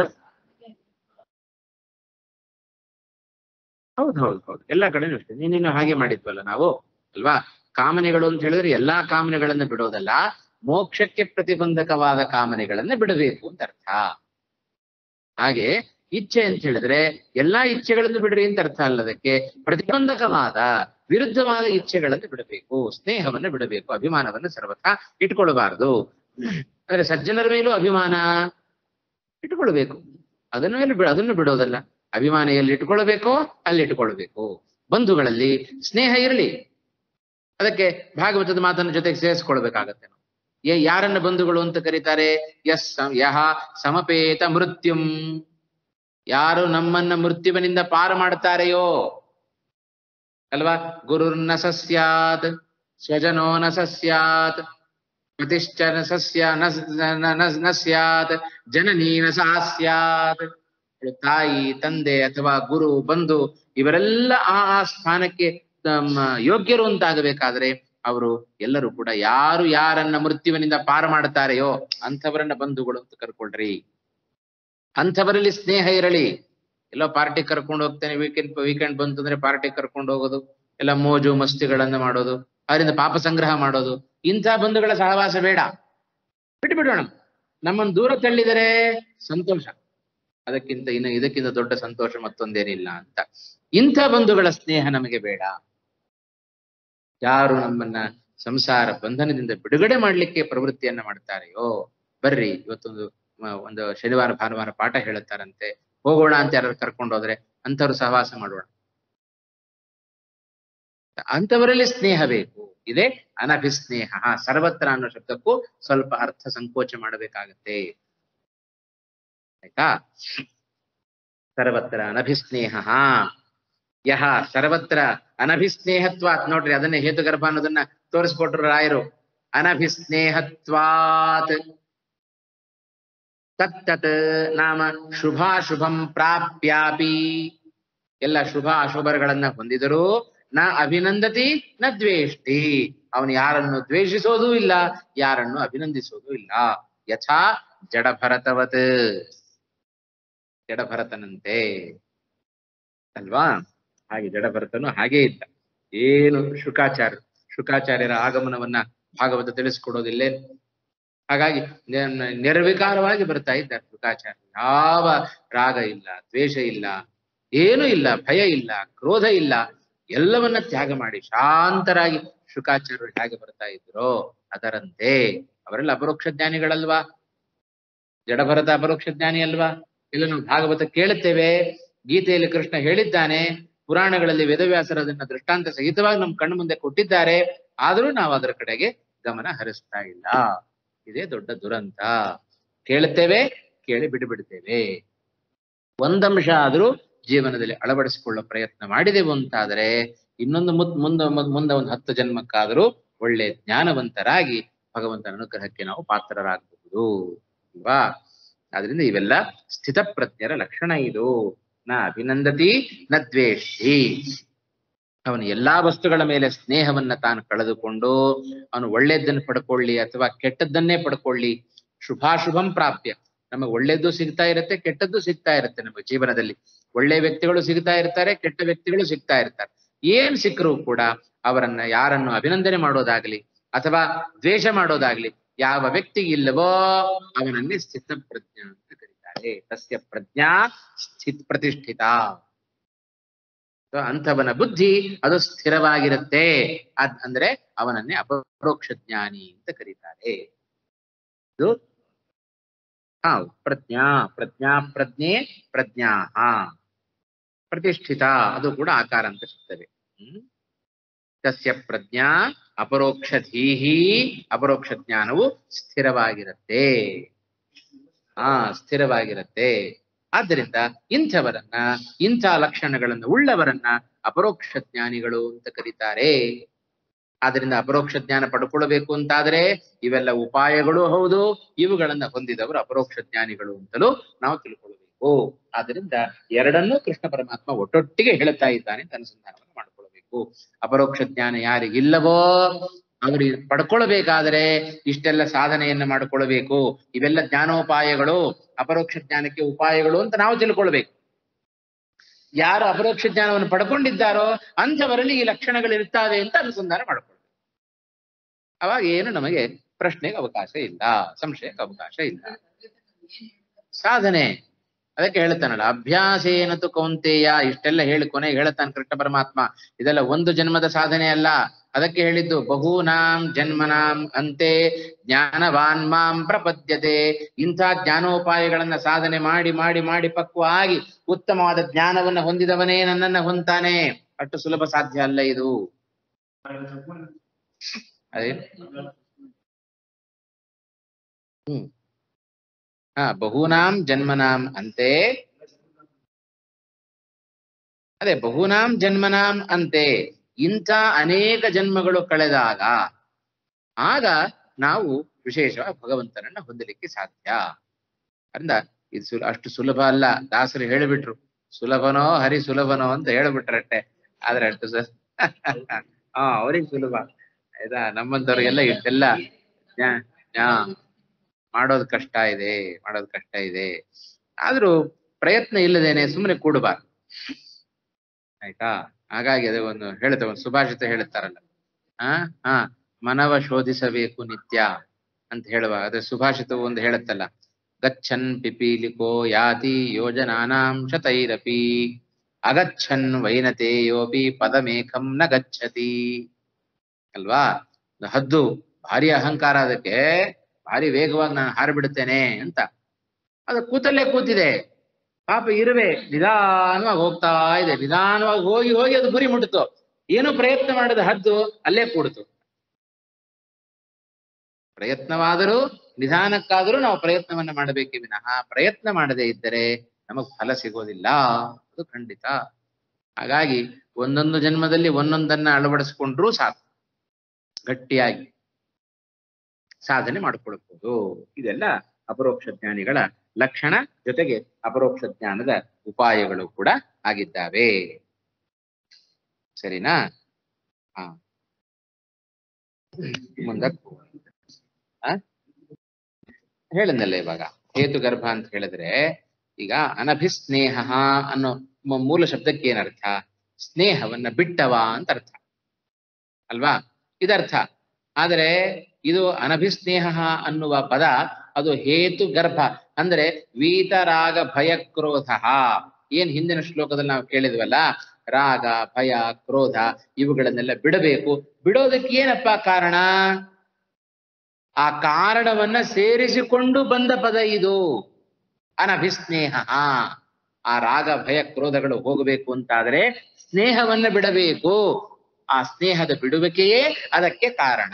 ಹೌದು ಹೌದು ಹೌದು ಎಲ್ಲಾ ಕಡೆನೂ ಅಷ್ಟೇ ನೀನೇನು ಹಾಗೆ ಮಾಡಿದ್ವಲ್ಲ ನಾವು ಅಲ್ವಾ ಕಾಮನೆಗಳು ಅಂತ ಹೇಳಿದ್ರೆ ಎಲ್ಲಾ ಕಾಮನೆಗಳನ್ನ ಬಿಡೋದಲ್ಲ ಮೋಕ್ಷಕ್ಕೆ ಪ್ರತಿಬಂಧಕವಾದ ಕಾಮನೆಗಳನ್ನ ಬಿಡಬೇಕು ಅಂತ ಅರ್ಥ ಹಾಗೆ ಇಚ್ಛೆ ಅಂತ ಹೇಳಿದ್ರೆ ಎಲ್ಲಾ ಇಚ್ಛೆಗಳನ್ನು ಬಿಡ್ರಿ ಅಂತ ಅರ್ಥ ಅಲ್ಲದಕ್ಕೆ ಪ್ರತಿಬಂಧಕವಾದ ವಿರುದ್ಧವಾದ ಇಚ್ಛೆಗಳನ್ನು ಬಿಡಬೇಕು ಸ್ನೇಹವನ್ನು ಬಿಡಬೇಕು ಅಭಿಮಾನವನ್ನು ಸರ್ವಥಾ ಇಟ್ಕೊಳ್ಬಾರದು ಅಂದ್ರೆ ಸಜ್ಜನರ ಮೇಲೂ ಅಭಿಮಾನ ಇಟ್ಕೊಳ್ಬೇಕು ಅದನ್ನ ಮೇಲೆ ಬಿ- ಅದನ್ನು ಬಿಡೋದಲ್ಲ ಅಭಿಮಾನ ಎಲ್ಲಿ ಇಟ್ಕೊಳ್ಬೇಕೋ ಅಲ್ಲಿ ಇಟ್ಕೊಳ್ಬೇಕು ಬಂಧುಗಳಲ್ಲಿ ಸ್ನೇಹ ಇರಲಿ ಅದಕ್ಕೆ ಭಾಗವತದ ಮಾತನ್ನ ಜೊತೆಗೆ ಸೇರಿಸ್ಕೊಳ್ಬೇಕಾಗತ್ತೆ ನಾವು ಏ- ಯಾರನ್ನ ಬಂಧುಗಳು ಅಂತ ಕರೀತಾರೆ ಯಸ್ ಸಂ- ಯಹ ಸಮಪೇತ ಮೃತ್ಯುಂ ಯಾರು ನಮ್ಮನ್ನ ಮೃತ್ಯುವಿನಿಂದ ಪಾರು ಮಾಡ್ತಾರೆಯೋ ಅಲ್ವಾ ಗುರುರ್ನ ಸಸ್ಯಾತ್ ಸ್ವಜನೋ ನ ಸಸ್ಯಾತ್ ಪ್ರತಿಷ್ಠ ನ ಸಸ್ಯ ನ ನ- ನ- ನ ಸ್ಯಾತ್ ಜನನೀ ನ ಸಾ ಸ್ಯಾತ್ ತಾಯಿ ತಂದೆ ಅಥವಾ ಗುರು ಬಂಧು ಇವರೆಲ್ಲ ಆ ಆ ಸ್ಥಾನಕ್ಕೆ ತಮ್ಮ ಯೋಗ್ಯರು ಅಂತಾಗಬೇಕಾದ್ರೆ ಅವರು ಎಲ್ಲರೂ ಕೂಡ ಯಾರು ಯಾರನ್ನ ಮೃತ್ಯುವಿನಿಂದ ಪಾರು ಮಾಡ್ತಾರೆಯೋ ಅಂಥವರನ್ನ ಬಂಧುಗಳು ಅಂತ ಕರ್ಕೊಳ್ರಿ ಅಂಥವರಲ್ಲಿ ಸ್ನೇಹ ಇರಲಿ ಎಲ್ಲೋ ಪಾರ್ಟಿ ಕರ್ಕೊಂಡು ಹೋಗ್ತೇನೆ ವೀಕೆಂಡ್ ವೀಕೆಂಡ್ ಬಂತು ಅಂದ್ರೆ ಪಾರ್ಟಿ ಕರ್ಕೊಂಡು ಹೋಗೋದು ಎಲ್ಲ ಮೋಜು ಮಸ್ತಿಗಳನ್ನ ಮಾಡೋದು ಅದರಿಂದ ಪಾಪ ಸಂಗ್ರಹ ಮಾಡೋದು ಇಂಥ ಬಂಧುಗಳ ಸಹವಾಸ ಬೇಡ ಬಿಟ್ಬಿಡೋಣ ನಮ್ಮನ್ನು ದೂರ ತಳ್ಳಿದರೆ ಸಂತೋಷ ಅದಕ್ಕಿಂತ ಇನ್ನು ಇದಕ್ಕಿಂತ ದೊಡ್ಡ ಸಂತೋಷ ಮತ್ತೊಂದೇನಿಲ್ಲ ಅಂತ ಇಂಥ ಬಂಧುಗಳ ಸ್ನೇಹ ನಮಗೆ ಬೇಡ ಯಾರು ನಮ್ಮನ್ನ ಸಂಸಾರ ಬಂಧನದಿಂದ ಬಿಡುಗಡೆ ಮಾಡ್ಲಿಕ್ಕೆ ಪ್ರವೃತ್ತಿಯನ್ನ ಮಾಡ್ತಾರೆಯೋ ಬರ್ರಿ ಇವತ್ತೊಂದು ಮ- ಒಂದು ಶನಿವಾರ ಭಾನುವಾರ ಪಾಠ ಹೇಳುತ್ತಾರಂತೆ ಹೋಗೋಣ ಅಂತ ಯಾರು ಕರ್ಕೊಂಡು ಹೋದ್ರೆ ಅಂಥವ್ರು ಸಹವಾಸ ಮಾಡೋಣ ಅಂಥವರಲ್ಲಿ ಸ್ನೇಹ ಬೇಕು ಇದೇ ಅನಭಿಸ್ನೇಹ ಸರ್ವತ್ರ ಅನ್ನೋ ಶಬ್ದಕ್ಕೂ ಸ್ವಲ್ಪ ಅರ್ಥ ಸಂಕೋಚ ಮಾಡಬೇಕಾಗತ್ತೆ ಆಯ್ತಾ ಸರ್ವತ್ರ ಅನಭಿಸ್ನೇಹ ಯಹ ಸರ್ವತ್ರ ಅನಭಿಸ್ನೇಹತ್ವಾತ್ ನೋಡ್ರಿ ಅದನ್ನೇ ಹೇತುಗರ್ಭ ಅನ್ನೋದನ್ನ ತೋರಿಸ್ಕೊಟ್ರು ರಾಯರು ಅನಭಿಸ್ನೇಹತ್ವಾತ್ ತತ್ತತ್ ನಾಮ ಶುಭಾಶುಭಂ ಪ್ರಾಪ್ಯಾಪಿ ಎಲ್ಲ ಶುಭ ಅಶುಭಗಳನ್ನ ಹೊಂದಿದರೂ ನ ಅಭಿನಂದತಿ ನ ದ್ವೇಷ್ಟಿ ಅವನು ಯಾರನ್ನು ದ್ವೇಷಿಸೋದೂ ಇಲ್ಲ ಯಾರನ್ನು ಅಭಿನಂದಿಸೋದೂ ಇಲ್ಲ ಯಥಾ ಜಡಭರತವತ್ ಜಡಭರತನಂತೆ ಅಲ್ವಾ ಹಾಗೆ ಜಡಭರತನು ಹಾಗೇ ಇದ್ದ ಏನು ಶುಕಾಚಾರ್ಯ ಶುಕಾಚಾರ್ಯರ ಆಗಮನವನ್ನ ಭಾಗವತ ತಿಳಿಸ್ಕೊಡೋದಿಲ್ಲೇ ಹಾಗಾಗಿ ನೆ- ನಿರ್ವಿಕಾರವಾಗಿ ಬರ್ತಾ ಇದ್ದಾರೆ ಶುಕಾಚಾರ್ಯ ಯಾವ ರಾಗ ಇಲ್ಲ ದ್ವೇಷ ಇಲ್ಲ ಏನೂ ಇಲ್ಲ ಭಯ ಇಲ್ಲ ಕ್ರೋಧ ಇಲ್ಲ ಎಲ್ಲವನ್ನ ತ್ಯಾಗ ಮಾಡಿ ಶಾಂತರಾಗಿ ಶುಕಾಚಾರ್ಯರು ಹೇಗೆ ಬರ್ತಾ ಇದ್ರೋ ಅದರಂತೆ ಅವರೆಲ್ಲ ಅಪರೋಕ್ಷ ಜ್ಞಾನಿಗಳಲ್ವಾ ಜಡಭರತ ಅಪರೋಕ್ಷ ಜ್ಞಾನಿ ಅಲ್ವಾ ಇಲ್ಲ ನಾವು ಭಾಗವತ ಕೇಳುತ್ತೇವೆ ಗೀತೆಯಲ್ಲಿ ಕೃಷ್ಣ ಹೇಳಿದ್ದಾನೆ ಪುರಾಣಗಳಲ್ಲಿ ವೇದವ್ಯಾಸರು ಅದನ್ನ ದೃಷ್ಟಾಂತ ಸಹಿತವಾಗಿ ನಮ್ಮ ಕಣ್ಣು ಮುಂದೆ ಕೊಟ್ಟಿದ್ದಾರೆ ಆದರೂ ನಾವು ಅದರ ಕಡೆಗೆ ಗಮನ ಹರಿಸ್ತಾ ಇಲ್ಲ ಇದೇ ದೊಡ್ಡ ದುರಂತ ಕೇಳುತ್ತೇವೆ ಕೇಳಿ ಬಿಟ್ಟು ಬಿಡ್ತೇವೆ ಒಂದಂಶ ಆದ್ರೂ ಜೀವನದಲ್ಲಿ ಅಳವಡಿಸಿಕೊಳ್ಳೋ ಪ್ರಯತ್ನ ಮಾಡಿದೆವು ಅಂತಾದರೆ ಇನ್ನೊಂದು ಮುತ್ ಮುಂದೆ ಮುಂದೆ ಒಂದು ಹತ್ತು ಜನ್ಮಕ್ಕಾದರೂ ಒಳ್ಳೆ ಜ್ಞಾನವಂತರಾಗಿ ಭಗವಂತನ ಅನುಗ್ರಹಕ್ಕೆ ನಾವು ಪಾತ್ರರಾಗಬಹುದು ಅಲ್ವಾ ಆದ್ರಿಂದ ಇವೆಲ್ಲ ಸ್ಥಿತಪ್ರಜ್ಞರ ಲಕ್ಷಣ ಇದು ನ ಅಭಿನಂದತಿ ನ ದ್ವೇಷಿ ಅವನು ಎಲ್ಲಾ ವಸ್ತುಗಳ ಮೇಲೆ ಸ್ನೇಹವನ್ನ ತಾನು ಕಳೆದುಕೊಂಡು ಅವನು ಒಳ್ಳೆಯದನ್ನು ಪಡ್ಕೊಳ್ಳಿ ಅಥವಾ ಕೆಟ್ಟದ್ದನ್ನೇ ಪಡ್ಕೊಳ್ಳಿ ಶುಭಾಶುಭಂ ಪ್ರಾಪ್ಯ ನಮಗೆ ಒಳ್ಳೇದು ಸಿಗ್ತಾ ಇರುತ್ತೆ ಕೆಟ್ಟದ್ದು ಸಿಗ್ತಾ ಇರುತ್ತೆ ನಮ್ಮ ಜೀವನದಲ್ಲಿ ಒಳ್ಳೆ ವ್ಯಕ್ತಿಗಳು ಸಿಗ್ತಾ ಇರ್ತಾರೆ ಕೆಟ್ಟ ವ್ಯಕ್ತಿಗಳು ಸಿಗ್ತಾ ಇರ್ತಾರೆ ಏನ್ ಸಿಕ್ಕರೂ ಕೂಡ ಅವರನ್ನ ಯಾರನ್ನು ಅಭಿನಂದನೆ ಮಾಡೋದಾಗ್ಲಿ ಅಥವಾ ದ್ವೇಷ ಮಾಡೋದಾಗ್ಲಿ ಯಾವ ವ್ಯಕ್ತಿಗೆ ಇಲ್ಲವೋ ಅವನನ್ನೇ ಸ್ಥಿತ ಪ್ರಜ್ಞಾ ಅಂತ ಕರೀತಾರೆ ತಸ್ಯ ಪ್ರಜ್ಞಾ ಸ್ಥಿತ್ ಪ್ರತಿಷ್ಠಿತ So, ಅಂಥವನ ಬುದ್ಧಿ ಅದು ಸ್ಥಿರವಾಗಿರುತ್ತೆ ಅದ್ ಅಂದ್ರೆ ಅವನನ್ನೇ ಅಪರೋಕ್ಷ ಜ್ಞಾನಿ ಅಂತ ಕರೀತಾರೆ ಇದು ಹಾ ಪ್ರಜ್ಞಾ ಪ್ರಜ್ಞಾ ಪ್ರಜ್ಞೆ ಪ್ರಜ್ಞಾ ಪ್ರತಿಷ್ಠಿತ ಅದು ಕೂಡ ಆಕಾರ ಅಂತ ಸಿಗ್ತದೆ ಹ್ಮ್ ತಸ್ಯ ಪ್ರಜ್ಞಾ ಅಪರೋಕ್ಷ ಧೀಹಿ ಅಪರೋಕ್ಷ ಜ್ಞಾನವು ಸ್ಥಿರವಾಗಿರುತ್ತೆ ಹಾ ಸ್ಥಿರವಾಗಿರುತ್ತೆ ಆದ್ದರಿಂದ ಇಂಥವರನ್ನ ಇಂಥ ಲಕ್ಷಣಗಳನ್ನು ಉಳ್ಳವರನ್ನ ಅಪರೋಕ್ಷ ಜ್ಞಾನಿಗಳು ಅಂತ ಕರೀತಾರೆ ಆದ್ರಿಂದ ಅಪರೋಕ್ಷ ಜ್ಞಾನ ಪಡ್ಕೊಳ್ಬೇಕು ಅಂತಾದ್ರೆ ಇವೆಲ್ಲ ಉಪಾಯಗಳು ಹೌದು ಇವುಗಳನ್ನ ಹೊಂದಿದವರು ಅಪರೋಕ್ಷ ಜ್ಞಾನಿಗಳು ಅಂತಲೂ ನಾವು ತಿಳ್ಕೊಳ್ಬೇಕು ಆದ್ರಿಂದ ಎರಡನ್ನೂ ಕೃಷ್ಣ ಪರಮಾತ್ಮ ಒಟ್ಟೊಟ್ಟಿಗೆ ಹೇಳ್ತಾ ಇದ್ದಾನೆ ಅಂತ ಅನುಸಂಧಾನವನ್ನು ಮಾಡ್ಕೊಳ್ಬೇಕು ಅಪರೋಕ್ಷ ಜ್ಞಾನ ಯಾರಿಗಿಲ್ಲವೋ ಅವರು ಪಡ್ಕೊಳ್ಬೇಕಾದ್ರೆ ಇಷ್ಟೆಲ್ಲ ಸಾಧನೆಯನ್ನ ಮಾಡ್ಕೊಳ್ಬೇಕು ಇವೆಲ್ಲ ಜ್ಞಾನೋಪಾಯಗಳು ಅಪರೋಕ್ಷ ಜ್ಞಾನಕ್ಕೆ ಉಪಾಯಗಳು ಅಂತ ನಾವು ತಿಳ್ಕೊಳ್ಬೇಕು ಯಾರು ಅಪರೋಕ್ಷ ಜ್ಞಾನವನ್ನು ಪಡ್ಕೊಂಡಿದ್ದಾರೋ ಅಂಥವರಲ್ಲಿ ಈ ಲಕ್ಷಣಗಳು ಇರ್ತಾವೆ ಅಂತ ಅನುಸಂಧಾನ ಮಾಡ್ಕೊಳ್ಬೇಕು ಅವಾಗ ಏನು ನಮಗೆ ಪ್ರಶ್ನೆಗೆ ಅವಕಾಶ ಇಲ್ಲ ಸಂಶಯಕ್ಕೆ ಅವಕಾಶ ಇಲ್ಲ ಸಾಧನೆ ಅದಕ್ಕೆ ಹೇಳ್ತಾನಲ್ಲ ಅಭ್ಯಾಸೇನತು ಕೌಂತೆಯ ಇಷ್ಟೆಲ್ಲ ಹೇಳಿ ಕೊನೆಗೆ ಹೇಳ್ತಾನೆ ಕೃಷ್ಣ ಪರಮಾತ್ಮ ಇದೆಲ್ಲ ಒಂದು ಜನ್ಮದ ಸಾಧನೆ ಅಲ್ಲ ಅದಕ್ಕೆ ಹೇಳಿದ್ದು ಬಹೂನಾಂ ಜನ್ಮನಾಂ ಅಂತೆ ಜ್ಞಾನವಾನ್ ಮಾಂ ಪ್ರಪದ್ಯತೆ ಇಂಥ ಜ್ಞಾನೋಪಾಯಗಳನ್ನ ಸಾಧನೆ ಮಾಡಿ ಮಾಡಿ ಮಾಡಿ ಪಕ್ವ ಆಗಿ ಉತ್ತಮವಾದ ಜ್ಞಾನವನ್ನ ಹೊಂದಿದವನೇ ನನ್ನನ್ನ ಹೊಂತಾನೆ ಅಷ್ಟು ಸುಲಭ ಸಾಧ್ಯ ಅಲ್ಲ ಇದು ಅದೇ ಹ್ಮ್ ಹಾ ಬಹೂನಾಂ ಜನ್ಮನಾಂ ಅಂತೆ ಅದೇ ಬಹೂನಾಂ ಜನ್ಮನಾಂ ಅಂತೆ ಇಂಥ ಅನೇಕ ಜನ್ಮಗಳು ಕಳೆದಾಗ ಆಗ ನಾವು ವಿಶೇಷವಾಗಿ ಭಗವಂತನನ್ನ ಹೊಂದಲಿಕ್ಕೆ ಸಾಧ್ಯ ಅಂದ ಇದು ಸು ಅಷ್ಟು ಸುಲಭ ಅಲ್ಲ ದಾಸರು ಹೇಳಿಬಿಟ್ರು ಸುಲಭನೋ ಹರಿ ಸುಲಭನೋ ಅಂತ ಹೇಳ್ಬಿಟ್ರಟ್ಟೆ ಆದ್ರೆ ಅಷ್ಟು ಸ ಹಾ ಅವ್ರಿಗೆ ಸುಲಭ ಆಯ್ತಾ ನಮ್ಮಂತವ್ರಿಗೆಲ್ಲ ಇಷ್ಟೆಲ್ಲ ಜ್ಞಾ- ಜ್ಞಾ- ಮಾಡೋದು ಕಷ್ಟ ಇದೆ ಮಾಡೋದು ಕಷ್ಟ ಇದೆ ಆದ್ರೂ ಪ್ರಯತ್ನ ಇಲ್ಲದೇನೆ ಸುಮ್ಮನೆ ಕೂಡಬಾರ್ದು ಆಯ್ತಾ ಹಾಗಾಗಿ ಅದೇ ಒಂದು ಹೇಳುತ್ತೆ ಒಂದು ಸುಭಾಷಿತ ಹೇಳುತ್ತಾರಲ್ಲ ಆ ಹಾ ಮನವ ಶೋಧಿಸಬೇಕು ನಿತ್ಯ ಅಂತ ಹೇಳುವ ಅದೇ ಸುಭಾಷಿತ ಒಂದು ಹೇಳುತ್ತಲ್ಲ ಗಚ್ಚನ್ ಪಿಪೀಲಿಕೋ ಯಾತಿ ಯೋಜನಾನಾಂ ಶತೈರಪಿ ಅಗಚ್ಚನ್ ವೈನತೆಯೋಪಿ ಪದಮೇಕಂ ನ ಗಚ್ಚತಿ ಅಲ್ವಾ ಹದ್ದು ಭಾರಿ ಅಹಂಕಾರ ಅದಕ್ಕೆ ಭಾರಿ ವೇಗವಾಗಿ ನಾನು ಹಾರಿಬಿಡುತ್ತೇನೆ ಅಂತ ಅದು ಕೂತಲ್ಲೇ ಕೂತಿದೆ ಪಾಪ ಇರುವೆ ನಿಧಾನವಾಗಿ ಹೋಗ್ತಾ ಇದೆ ನಿಧಾನವಾಗಿ ಹೋಗಿ ಹೋಗಿ ಅದು ಗುರಿ ಮುಟ್ಟಿತು ಏನು ಪ್ರಯತ್ನ ಮಾಡದ ಹದ್ದು ಅಲ್ಲೇ ಕೂಡಿತು ಪ್ರಯತ್ನವಾದರೂ ನಿಧಾನಕ್ಕಾದರೂ ನಾವು ಪ್ರಯತ್ನವನ್ನ ಮಾಡಬೇಕೇ ವಿನಃ ಪ್ರಯತ್ನ ಮಾಡದೇ ಇದ್ದರೆ ನಮಗ್ ಫಲ ಸಿಗೋದಿಲ್ಲ ಅದು ಖಂಡಿತ ಹಾಗಾಗಿ ಒಂದೊಂದು ಜನ್ಮದಲ್ಲಿ ಒಂದೊಂದನ್ನ ಅಳವಡಿಸ್ಕೊಂಡ್ರೂ ಸಾಕು ಗಟ್ಟಿಯಾಗಿ ಸಾಧನೆ ಮಾಡಿಕೊಳ್ಬಹುದು ಇದೆಲ್ಲ ಅಪರೋಕ್ಷ ಜ್ಞಾನಿಗಳ ಲಕ್ಷಣ ಜೊತೆಗೆ ಅಪರೋಕ್ಷ ಜ್ಞಾನದ ಉಪಾಯಗಳು ಕೂಡ ಆಗಿದ್ದಾವೆ ಸರಿನಾ ಹಾ ಮುಂದಕ್ಕೆ ಆ ಹೇಳಿದ್ನಲ್ಲ ಇವಾಗ ಹೇತುಗರ್ಭ ಅಂತ ಹೇಳಿದ್ರೆ ಈಗ ಅನಭಿಸ್ನೇಹ ಅನ್ನೋ ಮ- ಮೂಲ ಶಬ್ದಕ್ಕೆ ಏನರ್ಥ ಸ್ನೇಹವನ್ನ ಬಿಟ್ಟವ ಅಂತ ಅರ್ಥ ಅಲ್ವಾ ಇದರ್ಥ ಆದರೆ ಇದು ಅನಭಿಸ್ನೇಹ ಅನ್ನುವ ಪದ ಅದು ಹೇತು ಗರ್ಭ ಅಂದ್ರೆ ವೀತರಾಗ ಭಯ ಕ್ರೋಧ ಏನ್ ಹಿಂದಿನ ಶ್ಲೋಕದಲ್ಲಿ ನಾವು ಕೇಳಿದ್ವಲ್ಲ ರಾಗ ಭಯ ಕ್ರೋಧ ಇವುಗಳನ್ನೆಲ್ಲ ಬಿಡಬೇಕು ಬಿಡೋದಕ್ಕೆ ಏನಪ್ಪಾ ಕಾರಣ ಆ ಕಾರಣವನ್ನ ಸೇರಿಸಿಕೊಂಡು ಬಂದ ಪದ ಇದು ಅನಭಿಸ್ನೇಹ ಆ ರಾಗ ಭಯ ಕ್ರೋಧಗಳು ಹೋಗಬೇಕು ಅಂತಾದ್ರೆ ಸ್ನೇಹವನ್ನ ಬಿಡಬೇಕು ಆ ಸ್ನೇಹದ ಬಿಡುವಿಕೆಯೇ ಅದಕ್ಕೆ ಕಾರಣ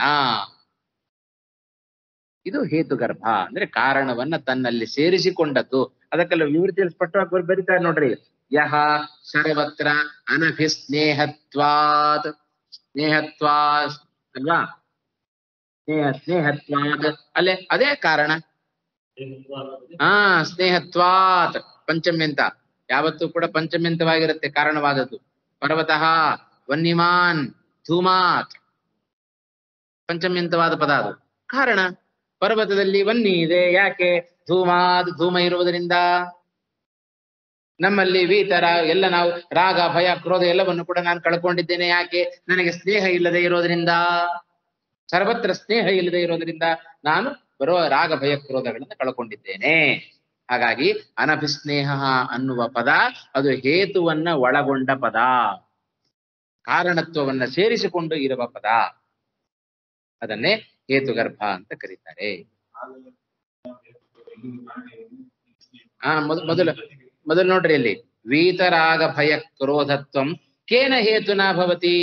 ಇದು ಹೇತುಗರ್ಭ ಅಂದ್ರೆ ಕಾರಣವನ್ನ ತನ್ನಲ್ಲಿ ಸೇರಿಸಿಕೊಂಡದ್ದು ಅದಕ್ಕೆಲ್ಲ ವಿವೃತಿಯಲ್ಲಿ ಸ್ಪಷ್ಟವಾಗಿ ಬರ್- ಬರೀತಾರೆ ನೋಡ್ರಿ ಯಹ ಸರ್ವತ್ರ ಅನಭಿಸ್ನೇಹತ್ವಾತ್ ಸ್ನೇಹತ್ವಾ ಅಲ್ವಾ ಸ್ನೇಹ ಸ್ನೇಹತ್ವಾತ್ ಅಲ್ಲೇ ಅದೇ ಕಾರಣ ಹಾ ಸ್ನೇಹತ್ವಾತ್ ಪಂಚಮ್ಯಂತ ಯಾವತ್ತೂ ಕೂಡ ಪಂಚಮ್ಯಂತವಾಗಿರುತ್ತೆ ಕಾರಣವಾದದ್ದು ಪರ್ವತಃ ವನ್ಯಮಾನ್ ಧೂಮಾತ್ ಪಂಚಮ್ಯಂತವಾದ ಪದ ಅದು ಕಾರಣ ಪರ್ವತದಲ್ಲಿ ವನ್ನಿ ಇದೆ ಯಾಕೆ ಧೂಮಾತ್ ಧೂಮ ಇರುವುದರಿಂದ ನಮ್ಮಲ್ಲಿ ವೀತರ ಎಲ್ಲ ನಾವು ರಾಗ ಭಯ ಕ್ರೋಧ ಎಲ್ಲವನ್ನು ಕೂಡ ನಾನು ಕಳ್ಕೊಂಡಿದ್ದೇನೆ ಯಾಕೆ ನನಗೆ ಸ್ನೇಹ ಇಲ್ಲದೆ ಇರೋದ್ರಿಂದ ಸರ್ವತ್ರ ಸ್ನೇಹ ಇಲ್ಲದೆ ಇರೋದ್ರಿಂದ ನಾನು ಬರುವ ರಾಗ ಭಯ ಕ್ರೋಧಗಳನ್ನು ಕಳ್ಕೊಂಡಿದ್ದೇನೆ ಹಾಗಾಗಿ ಅನಭಿಸ್ನೇಹ ಅನ್ನುವ ಪದ ಅದು ಹೇತುವನ್ನ ಒಳಗೊಂಡ ಪದ ಕಾರಣತ್ವವನ್ನ ಸೇರಿಸಿಕೊಂಡು ಇರುವ ಪದ ಅದನ್ನೇ ಹೇತುಗರ್ಭ ಅಂತ ಕರೀತಾರೆ ಆ ಮೊದ- ಮೊದಲು ಮೊದಲು ನೋಡ್ರಿ ಇಲ್ಲಿ ವೀತರಾಗ ಭಯ ಕ್ರೋಧತ್ವಂ ಕೇನ ಹೇತುನಾ ಭವತಿ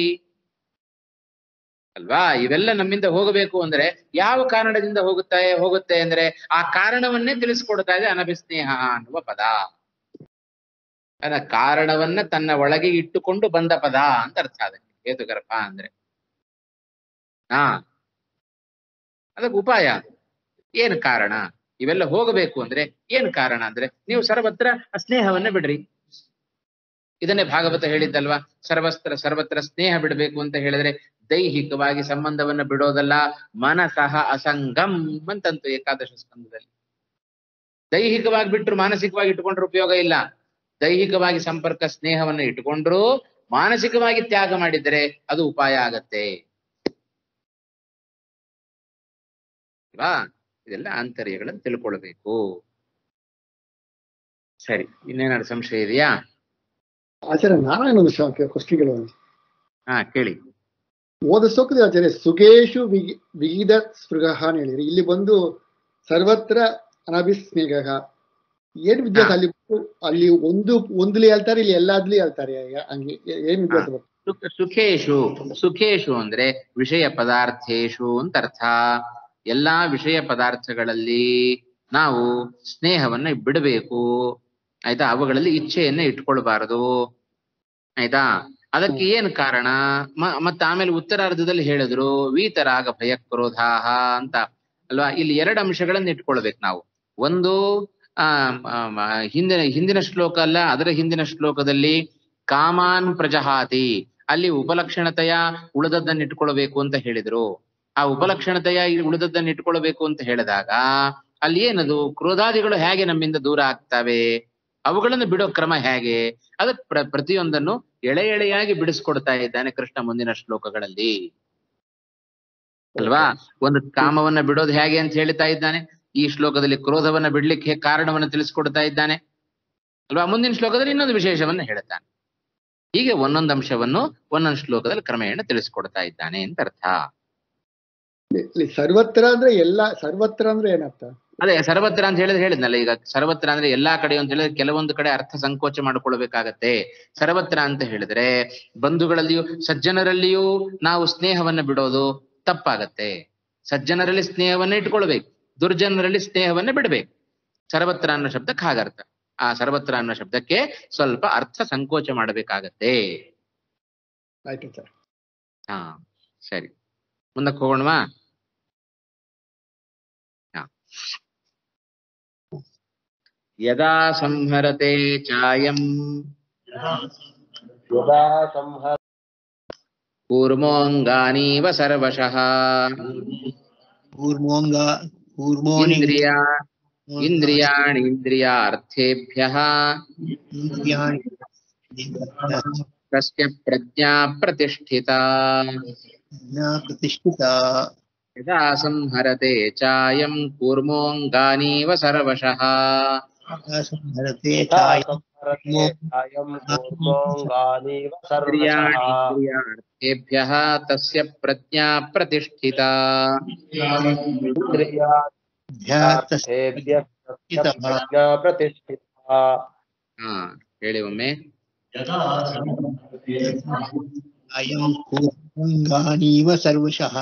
ಅಲ್ವಾ ಇವೆಲ್ಲ ನಮ್ಮಿಂದ ಹೋಗಬೇಕು ಅಂದ್ರೆ ಯಾವ ಕಾರಣದಿಂದ ಹೋಗುತ್ತೆ ಹೋಗುತ್ತೆ ಅಂದ್ರೆ ಆ ಕಾರಣವನ್ನೇ ತಿಳಿಸ್ಕೊಡ್ತಾ ಇದೆ ಅನಭಿಸ್ನೇಹ ಅನ್ನುವ ಪದ ಅದ ಕಾರಣವನ್ನ ತನ್ನ ಒಳಗೆ ಇಟ್ಟುಕೊಂಡು ಬಂದ ಪದ ಅಂತ ಅರ್ಥ ಅದಕ್ಕೆ ಹೇತುಗರ್ಭ ಅಂದ್ರೆ ಹಾ ಅದಕ್ಕೆ ಉಪಾಯ ಏನ್ ಕಾರಣ ಇವೆಲ್ಲ ಹೋಗಬೇಕು ಅಂದ್ರೆ ಏನ್ ಕಾರಣ ಅಂದ್ರೆ ನೀವು ಸರ್ವತ್ರ ಆ ಸ್ನೇಹವನ್ನ ಬಿಡ್ರಿ ಇದನ್ನೇ ಭಾಗವತ ಹೇಳಿದ್ದಲ್ವಾ ಸರ್ವಸ್ತ್ರ ಸರ್ವತ್ರ ಸ್ನೇಹ ಬಿಡಬೇಕು ಅಂತ ಹೇಳಿದ್ರೆ ದೈಹಿಕವಾಗಿ ಸಂಬಂಧವನ್ನ ಬಿಡೋದಲ್ಲ ಮನಸಃ ಅಸಂಗಂ ಅಂತಂತು ಏಕಾದಶ ಸ್ಕಂದದಲ್ಲಿ ದೈಹಿಕವಾಗಿ ಬಿಟ್ರು ಮಾನಸಿಕವಾಗಿ ಇಟ್ಕೊಂಡ್ರೆ ಉಪಯೋಗ ಇಲ್ಲ ದೈಹಿಕವಾಗಿ ಸಂಪರ್ಕ ಸ್ನೇಹವನ್ನ ಇಟ್ಟುಕೊಂಡ್ರು ಮಾನಸಿಕವಾಗಿ ತ್ಯಾಗ ಮಾಡಿದರೆ ಅದು ಉಪಾಯ ಆಗತ್ತೆ ಅಲ್ವಾ ಇದೆಲ್ಲ ಆಂತರ್ಯಗಳನ್ನು ತಿಳ್ಕೊಳ್ಬೇಕು ಸರಿ ಇನ್ನೇನಾದ್ರು ಸಂಶಯ ಇದೆಯಾ ಆಚಾರ್ಯ ನಾರಾಯಣೊಂದು ಕ್ವಶನ್ ಕೇಳುವ ಹಾ ಕೇಳಿ ಓದ ಶ್ಲೋಕದ ಆಚಾರ್ಯ ಸುಗೇಶು ವಿಗಿ ವಿಗಿಧ ಸ್ಪೃಹ ಅಂತ ಹೇಳಿದ್ರೆ ಇಲ್ಲಿ ಬಂದು ಸರ್ವತ್ರ ಅನಭಿಸ್ನೇಹ ಏನ್ ವ್ಯತ್ಯಾಸ ಹಾ. ಅಲ್ಲಿ ಅಲ್ಲಿ ಒಂದು ಒಂದ್ಲಿ ಹೇಳ್ತಾರೆ ಇಲ್ಲಿ ಎಲ್ಲಾದ್ಲಿ ಹೇಳ್ತಾರೆ ಯಾ- ಹಂಗೆ ಏ- ಏನ್ ವ್ಯತ್ಯಾಸ ಬರ್ತದೆ ಸುಖ- ಸುಖೇಶು ಸುಖೇಶು ಅಂದ್ರೆ ವಿಷಯ ಪದಾರ್ಥೇಶು ಅಂತ ಅರ್ಥ ಎಲ್ಲಾ ವಿಷಯ ಪದಾರ್ಥಗಳಲ್ಲಿ ನಾವು ಸ್ನೇಹವನ್ನ ಬಿಡಬೇಕು ಆಯ್ತಾ ಅವುಗಳಲ್ಲಿ ಇಚ್ಛೆಯನ್ನ ಇಟ್ಕೊಳ್ಬಾರದು ಆಯ್ತಾ ಅದಕ್ಕೆ ಏನ್ ಕಾರಣ ಮ- ಮತ್ತೆ ಆಮೇಲೆ ಉತ್ತರಾರ್ಧದಲ್ಲಿ ಹೇಳಿದ್ರು ವೀತರಾಗ ಭಯ ಕ್ರೋಧಾಹ ಅಂತ ಅಲ್ವಾ ಇಲ್ಲಿ ಎರಡು ಅಂಶಗಳನ್ನ ಇಟ್ಕೊಳ್ಬೇಕು ನಾವು ಒಂದು ಆ ಆ, ಮ- ಹಿಂದಿನ ಹಿಂದಿನ ಶ್ಲೋಕ ಅಲ್ಲ ಅದರ ಹಿಂದಿನ ಶ್ಲೋಕದಲ್ಲಿ ಕಾಮಾನ್ ಪ್ರಜಹಾತಿ ಅಲ್ಲಿ ಉಪಲಕ್ಷಣತೆಯ ಉಳಿದದ್ದನ್ನ ಇಟ್ಕೊಳ್ಬೇಕು ಅಂತ ಹೇಳಿದ್ರು ಆ ಉಪಲಕ್ಷಣತೆಯ ಈ ಉಳಿದದ್ದನ್ನ ಇಟ್ಕೊಳ್ಬೇಕು ಅಂತ ಹೇಳಿದಾಗ ಅಲ್ಲಿ ಏನದು ಕ್ರೋಧಾದಿಗಳು ಹೇಗೆ ನಮ್ಮಿಂದ ದೂರ ಆಗ್ತವೆ ಅವುಗಳನ್ನು ಬಿಡೋ ಕ್ರಮ ಹೇಗೆ ಅದಕ್ಕೆ ಪ್ರ ಪ್ರತಿಯೊಂದನ್ನು ಎಳೆ ಎಳೆಯಾಗಿ ಬಿಡಿಸ್ಕೊಡ್ತಾ ಇದ್ದಾನೆ ಕೃಷ್ಣ ಮುಂದಿನ ಶ್ಲೋಕಗಳಲ್ಲಿ ಅಲ್ವಾ ಒಂದು ಕಾಮವನ್ನ ಬಿಡೋದು ಹೇಗೆ ಅಂತ ಹೇಳ್ತಾ ಇದ್ದಾನೆ ಈ ಶ್ಲೋಕದಲ್ಲಿ ಕ್ರೋಧವನ್ನ ಬಿಡ್ಲಿಕ್ಕೆ ಕಾರಣವನ್ನ ತಿಳಿಸ್ಕೊಡ್ತಾ ಇದ್ದಾನೆ ಅಲ್ವಾ ಮುಂದಿನ ಶ್ಲೋಕದಲ್ಲಿ ಇನ್ನೊಂದು ವಿಶೇಷವನ್ನ ಹೇಳ್ತಾನೆ ಹೀಗೆ ಒಂದೊಂದು ಅಂಶವನ್ನು ಒಂದೊಂದು ಶ್ಲೋಕದಲ್ಲಿ ಕ್ರಮೇಣ ತಿಳಿಸ್ಕೊಡ್ತಾ ಇದ್ದಾನೆ ಅಂತ ಅರ್ಥ ಇಲ್ಲಿ ಸರ್ವತ್ರ ಅಂದ್ರೆ ಎಲ್ಲ ಸರ್ವತ್ರ ಅಂದ್ರೆ ಏನರ್ಥ ಅದೇ ಸರ್ವತ್ರ ಅಂತ ಹೇಳಿದ್ರೆ ಹೇಳಿದ್ನಲ್ಲ ಈಗ ಸರ್ವತ್ರ ಅಂದ್ರೆ ಎಲ್ಲಾ ಕಡೆ ಅಂತ ಹೇಳಿದ್ರೆ ಕೆಲವೊಂದು ಕಡೆ ಅರ್ಥ ಸಂಕೋಚ ಮಾಡ್ಕೊಳ್ಬೇಕಾಗತ್ತೆ ಸರ್ವತ್ರ ಅಂತ ಹೇಳಿದ್ರೆ ಬಂಧುಗಳಲ್ಲಿಯೂ ಸಜ್ಜನರಲ್ಲಿಯೂ ನಾವು ಸ್ನೇಹವನ್ನ ಬಿಡೋದು ತಪ್ಪಾಗತ್ತೆ ಸಜ್ಜನರಲ್ಲಿ ಸ್ನೇಹವನ್ನ ಇಟ್ಕೊಳ್ಬೇಕು ದುರ್ಜನರಲ್ಲಿ ಸ್ನೇಹವನ್ನ ಬಿಡಬೇಕು ಸರ್ವತ್ರ ಅನ್ನೋ ಶಬ್ದಕ್ಕೆ ಹಾಗರ್ಥ ಆ ಸರ್ವತ್ರ ಅನ್ನೋ ಶಬ್ದಕ್ಕೆ ಸ್ವಲ್ಪ ಅರ್ಥ ಸಂಕೋಚ ಮಾಡಬೇಕಾಗತ್ತೆ ಆಯ್ತು ಸರ್ ಹಾ ಸರಿ ಮುಂದಕ್ಕೆ ಹೋಗೋಣವಾ ಹಾ ಯದಾ ಸಂಹರತೆ ಚಾಯಂ ಯದಾ ಸಂಹರ ಕೂರ್ಮೋಂಗಾನೀವ ಸರ್ವಶಃ ಕೂರ್ಮೋಂಗ ಕೂರ್ಮೋನಿ ಇಂದ್ರಿಯಾ ಇಂದ್ರಿಯಾಣಿ ಇಂದ್ರಿಯಾರ್ಥೇಭ್ಯಃ ಇಂದ್ರಿಯಾಣಿ ತಸ್ಯ ಪ್ರಜ್ಞಾ ಪ್ರತಿಷ್ಠಿತಾ ಜ್ಞಾ ಪ್ರತಿಷ್ಠಿತ ಯದಾ ಸಂಹರತೆ ಚಾಯಂ ಕೂರ್ಮೋಂಗಾನೀವ ಸರ್ವಶಃ ಸಂಹರತೆ ಯದಾ ಛಾಯ ಸಂಹರತೆ ಛಾಯಂ ಕೂರ್ಮೋಂಗಾನೀವ ಇಂದ್ರಿಯಾಣಿ ಸರ್ವಶಃ ಇಂದ್ರಿಯಾರ್ಥೇಭ್ಯಃ ತಸ್ಯ ಪ್ರಜ್ಞಾ ಪ್ರತಿಷ್ಠಿತಾ ಇಂದ್ರಿಯಾರ್ಥೇಭ್ಯಃ ತಸ್ಯ ಪ್ರಜ್ಞಾ ಪ್ರತಿಷ್ಠಿತಾ ಹಾ ಹೇಳಿ ಒಮ್ಮೆ ಅಯಂ ಕೂರ್ಮೋಂಗಾನೀವ ಸರ್ವಶಃ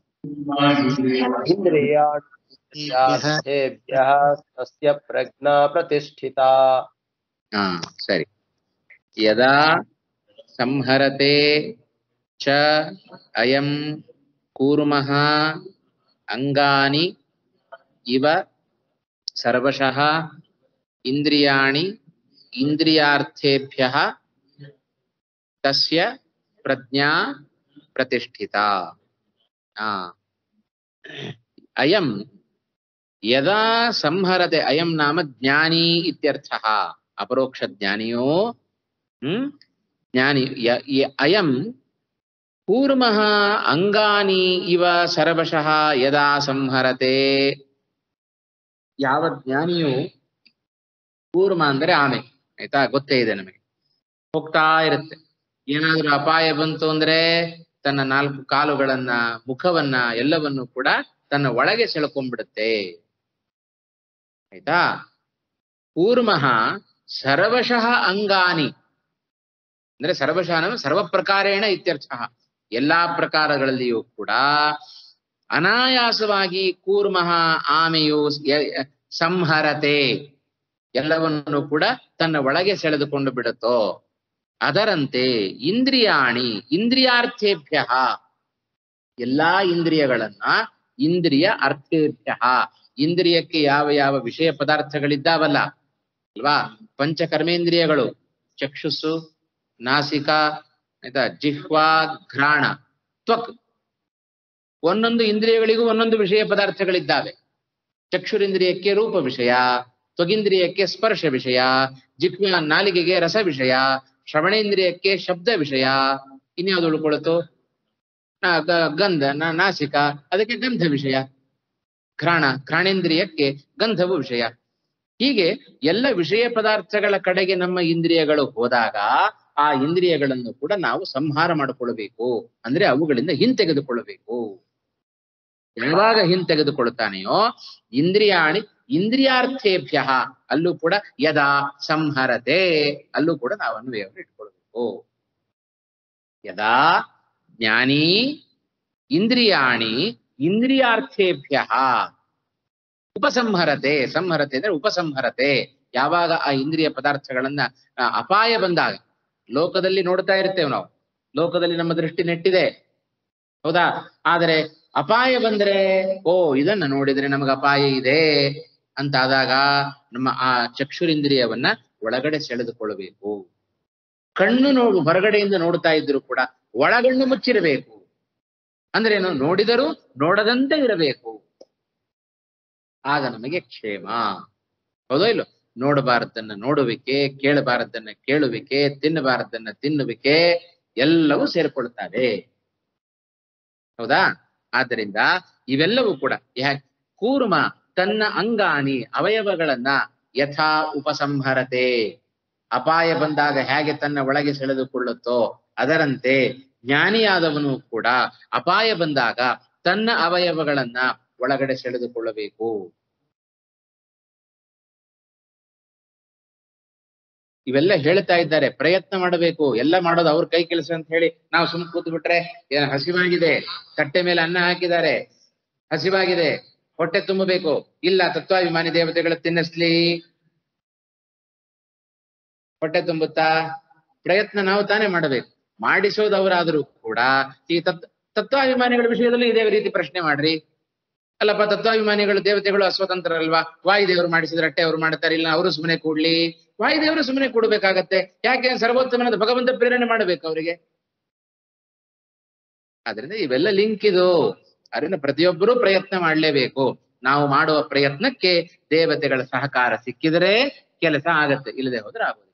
ಇಂದ್ರಿಯಾರ್ಥೇಭ್ಯಃ ತಸ್ಯ ಪ್ರಜ್ಞಾ ಪ್ರತಿಷ್ಠಿತಾ ಹಾ ಸರಿ ಯದಾ ಸಂಹರತೆ ಚ ಅಯಂ ಕೂರ್ಮಃ ಅಂಗಾನಿ ಇವ ಸರ್ವಶಃ ಇಂದ್ರಿಯಾಣಿ ಇಂದ್ರಿಯಾರ್ಥೇಭ್ಯಃ ತಸ್ಯ ಪ್ರಜ್ಞಾ ಪ್ರತಿಷ್ಠಿತಾ ಆ ಅಯಂ ಯದಾ ಸಂಹರತೆ ಅಯಂ ನಾಮ ಜ್ಞಾನಿ ಇತ್ಯರ್ಥಃ ಅಪರೋಕ್ಷ ಜ್ಞಾನಿಯೋ ಹ್ಮ್ ಜ್ಞಾನಿ ಯ ಯ- ಅಯಂ ಕೂರ್ಮಃ ಅಂಗಾನಿ ಇವ ಸರ್ವಶಃ ಯದಾ ಸಂಹರತೆ ಯಾವ ಜ್ಞಾನಿಯು ಕೂರ್ಮ ಅಂದರೆ ಆಮೆ ಆಯ್ತಾ ಗೊತ್ತೇ ಇದೆ ನಮಗೆ ಹೋಗ್ತಾ ಇರುತ್ತೆ ಏನಾದ್ರೂ ಅಪಾಯ ಬಂತು ಅಂದ್ರೆ ತನ್ನ ನಾಲ್ಕು ಕಾಲುಗಳನ್ನ ಮುಖವನ್ನ ಎಲ್ಲವನ್ನು ಕೂಡ ತನ್ನ ಒಳಗೆ ಸೆಳ್ಕೊಂಡ್ಬಿಡುತ್ತೆ ಆಯ್ತಾ ಕೂರ್ಮಃ ಸರ್ವಶಃ ಅಂಗಾನಿ ಅಂದ್ರೆ ಸರ್ವಶಃ ಅಂದ್ರೆ ಸರ್ವ ಪ್ರಕಾರೇಣ ಇತ್ಯರ್ಥ ಎಲ್ಲಾ ಪ್ರಕಾರಗಳಲ್ಲಿಯೂ ಕೂಡ ಅನಾಯಾಸವಾಗಿ ಕೂರ್ಮಃ ಆಮೆಯು ಯ- ಯ- ಸಂಹರತೆ ಎಲ್ಲವನ್ನು ಕೂಡ ತನ್ನ ಒಳಗೆ ಸೆಳೆದುಕೊಂಡು ಬಿಡುತ್ತೋ ಅದರಂತೆ ಇಂದ್ರಿಯಾಣಿ ಇಂದ್ರಿಯಾರ್ಥೇಭ್ಯ ಎಲ್ಲಾ ಇಂದ್ರಿಯಗಳನ್ನ ಇಂದ್ರಿಯ ಅರ್ಥೇಭ್ಯ ಇಂದ್ರಿಯಕ್ಕೆ ಯಾವ ಯಾವ ವಿಷಯ ಪದಾರ್ಥಗಳಿದ್ದಾವಲ್ಲ ಅಲ್ವಾ ಪಂಚಕರ್ಮೇಂದ್ರಿಯಗಳು ಚಕ್ಷುಸ್ಸು ನಾಸಿಕ ಆಯ್ತಾ ಜಿಹ್ವಾ ಘ್ರಾಣ ತ್ವಕ್ ಒಂದೊಂದು ಇಂದ್ರಿಯಗಳಿಗೂ ಒಂದೊಂದು ವಿಷಯ ಪದಾರ್ಥಗಳಿದ್ದಾವೆ ಚಕ್ಷುರಿಂದ್ರಿಯಕ್ಕೆ ರೂಪ ವಿಷಯ ತ್ವಗಿಂದ್ರಿಯಕ್ಕೆ ಸ್ಪರ್ಶ ವಿಷಯ ಜಿಹ್ವ ನಾಲಿಗೆಗೆ ರಸ ವಿಷಯ ಶ್ರವಣೇಂದ್ರಿಯಕ್ಕೆ ಶಬ್ದ ವಿಷಯ ಇನ್ಯಾವುದು ಉಳ್ಕೊಳ್ತು ಆ, ಗ- ಗಂಧ ನ- ನಾಸಿಕ ಅದಕ್ಕೆ ಗಂಧ ವಿಷಯ ಘ್ರಾಣ ಘ್ರಾಣೇಂದ್ರಿಯಕ್ಕೆ ಗಂಧವು ವಿಷಯ ಹೀಗೆ ಎಲ್ಲ ವಿಷಯ ಪದಾರ್ಥಗಳ ಕಡೆಗೆ ನಮ್ಮ ಇಂದ್ರಿಯಗಳು ಹೋದಾಗ ಆ ಇಂದ್ರಿಯಗಳನ್ನು ಕೂಡ ನಾವು ಸಂಹಾರ ಮಾಡಿಕೊಳ್ಳಬೇಕು ಅಂದ್ರೆ ಅವುಗಳಿಂದ ಹಿಂತೆಗೆದುಕೊಳ್ಳಬೇಕು ಯಾವಾಗ ಹಿಂತೆಗೆದುಕೊಳ್ಳುತ್ತಾನೆಯೋ ಇಂದ್ರಿಯಾಣಿ ಇಂದ್ರಿಯಾರ್ಥೇಭ್ಯ ಅಲ್ಲೂ ಕೂಡ ಯದಾ ಸಂಹರತೆ ಅಲ್ಲೂ ಕೂಡ ನಾವು ಅನ್ವಯವನ್ನು ಇಟ್ಕೊಳ್ಬೇಕು ಯದಾ ಜ್ಞಾನಿ ಇಂದ್ರಿಯಾಣಿ ಇಂದ್ರಿಯಾರ್ಥೇಭ್ಯ ಉಪಸಂಹರತೆ ಸಂಹರತೆ ಅಂದ್ರೆ ಉಪಸಂಹರತೆ ಯಾವಾಗ ಆ ಇಂದ್ರಿಯ ಪದಾರ್ಥಗಳನ್ನ ಆ, ಅಪಾಯ ಬಂದಾಗ ಲೋಕದಲ್ಲಿ ನೋಡ್ತಾ ಇರ್ತೇವೆ ನಾವು ಲೋಕದಲ್ಲಿ ನಮ್ಮ ದೃಷ್ಟಿ ನೆಟ್ಟಿದೆ ಹೌದಾ ಆದರೆ ಅಪಾಯ ಬಂದ್ರೆ ಓ ಇದನ್ನ ನೋಡಿದ್ರೆ ನಮಗೆ ಅಪಾಯ ಇದೆ ಅಂತ ಆದಾಗ ನಮ್ಮ ಆ ಚಕ್ಷುರಿಂದ್ರಿಯವನ್ನ ಒಳಗಡೆ ಸೆಳೆದುಕೊಳ್ಳಬೇಕು ಕಣ್ಣು ನೋಡು ಹೊರಗಡೆಯಿಂದ ನೋಡ್ತಾ ಇದ್ರು ಕೂಡ ಒಳಗಣ್ಣು ಮುಚ್ಚಿರಬೇಕು ಅಂದ್ರೇನು ನೋಡಿದರೂ ನೋಡದಂತೆ ಇರಬೇಕು ಆಗ ನಮಗೆ ಕ್ಷೇಮ ಹೌದೋ ಇಲ್ಲೋ ನೋಡಬಾರದನ್ನ ನೋಡುವಿಕೆ ಕೇಳಬಾರದನ್ನ ಕೇಳುವಿಕೆ ತಿನ್ನಬಾರದನ್ನ ತಿನ್ನುವಿಕೆ ಎಲ್ಲವೂ ಸೇರಿಕೊಳ್ತವೆ ಹೌದಾ ಆದ್ದರಿಂದ ಇವೆಲ್ಲವೂ ಕೂಡ ಯಾ- ಕೂರ್ಮ ತನ್ನ ಅಂಗಾನಿ ಅವಯವಗಳನ್ನ ಯಥಾ ಉಪಸಂಹರತೆ ಅಪಾಯ ಬಂದಾಗ ಹೇಗೆ ತನ್ನ ಒಳಗೆ ಸೆಳೆದುಕೊಳ್ಳುತ್ತೋ ಅದರಂತೆ ಜ್ಞಾನಿಯಾದವನು ಕೂಡ ಅಪಾಯ ಬಂದಾಗ ತನ್ನ ಅವಯವಗಳನ್ನ ಒಳಗಡೆ ಸೆಳೆದುಕೊಳ್ಳಬೇಕು ಇವೆಲ್ಲ ಹೇಳ್ತಾ ಇದ್ದಾರೆ ಪ್ರಯತ್ನ ಮಾಡಬೇಕು ಎಲ್ಲ ಮಾಡೋದು ಅವ್ರ ಕೈ ಕೆಲಸ ಅಂತ ಹೇಳಿ ನಾವು ಸುಮ್ ಕೂತ್ ಬಿಟ್ರೆ ಏನ್ ಹಸಿವಾಗಿದೆ ತಟ್ಟೆ ಮೇಲೆ ಅನ್ನ ಹಾಕಿದ್ದಾರೆ ಹಸಿವಾಗಿದೆ ಹೊಟ್ಟೆ ತುಂಬಬೇಕು ಇಲ್ಲ ತತ್ವಾಭಿಮಾನಿ ದೇವತೆಗಳು ತಿನ್ನಿಸ್ಲಿ ಹೊಟ್ಟೆ ತುಂಬುತ್ತಾ ಪ್ರಯತ್ನ ನಾವು ತಾನೇ ಮಾಡಬೇಕು ಮಾಡಿಸೋದವರಾದರೂ ಕೂಡ ಈ ತತ್ ತತ್ವಾಭಿಮಾನಿಗಳ ವಿಷಯದಲ್ಲಿ ಇದೇ ರೀತಿ ಪ್ರಶ್ನೆ ಮಾಡ್ರಿ ಅಲ್ಲಪ್ಪ ತತ್ವಾಭಿಮಾನಿಗಳು ದೇವತೆಗಳು ಅಸ್ವತಂತ್ರರಲ್ವಾ ವಾಯುದೇವರು ಮಾಡಿಸಿದ್ರೆ ಅಟ್ಟೆ ಅವ್ರು ಮಾಡ್ತಾರೆ ಇಲ್ಲ ಅವರು ಸುಮ್ಮನೆ ಕೂಡ್ಲಿ ವಾಯುದೇವರು ಸುಮ್ಮನೆ ಕೊಡ್ಬೇಕಾಗತ್ತೆ ಯಾಕೆ ಸರ್ವೋತ್ತಮನಾದ ಭಗವಂತ ಪ್ರೇರಣೆ ಮಾಡಬೇಕು ಅವರಿಗೆ ಆದ್ರಿಂದ ಇವೆಲ್ಲ ಲಿಂಕ್ ಇದು ಅದರಿಂದ ಪ್ರತಿಯೊಬ್ಬರೂ ಪ್ರಯತ್ನ ಮಾಡಲೇಬೇಕು ನಾವು ಮಾಡುವ ಪ್ರಯತ್ನಕ್ಕೆ ದೇವತೆಗಳ ಸಹಕಾರ ಸಿಕ್ಕಿದರೆ ಕೆಲಸ ಆಗತ್ತೆ ಇಲ್ಲದೆ ಹೋದ್ರೆ ಆಗೋದಿಲ್ಲ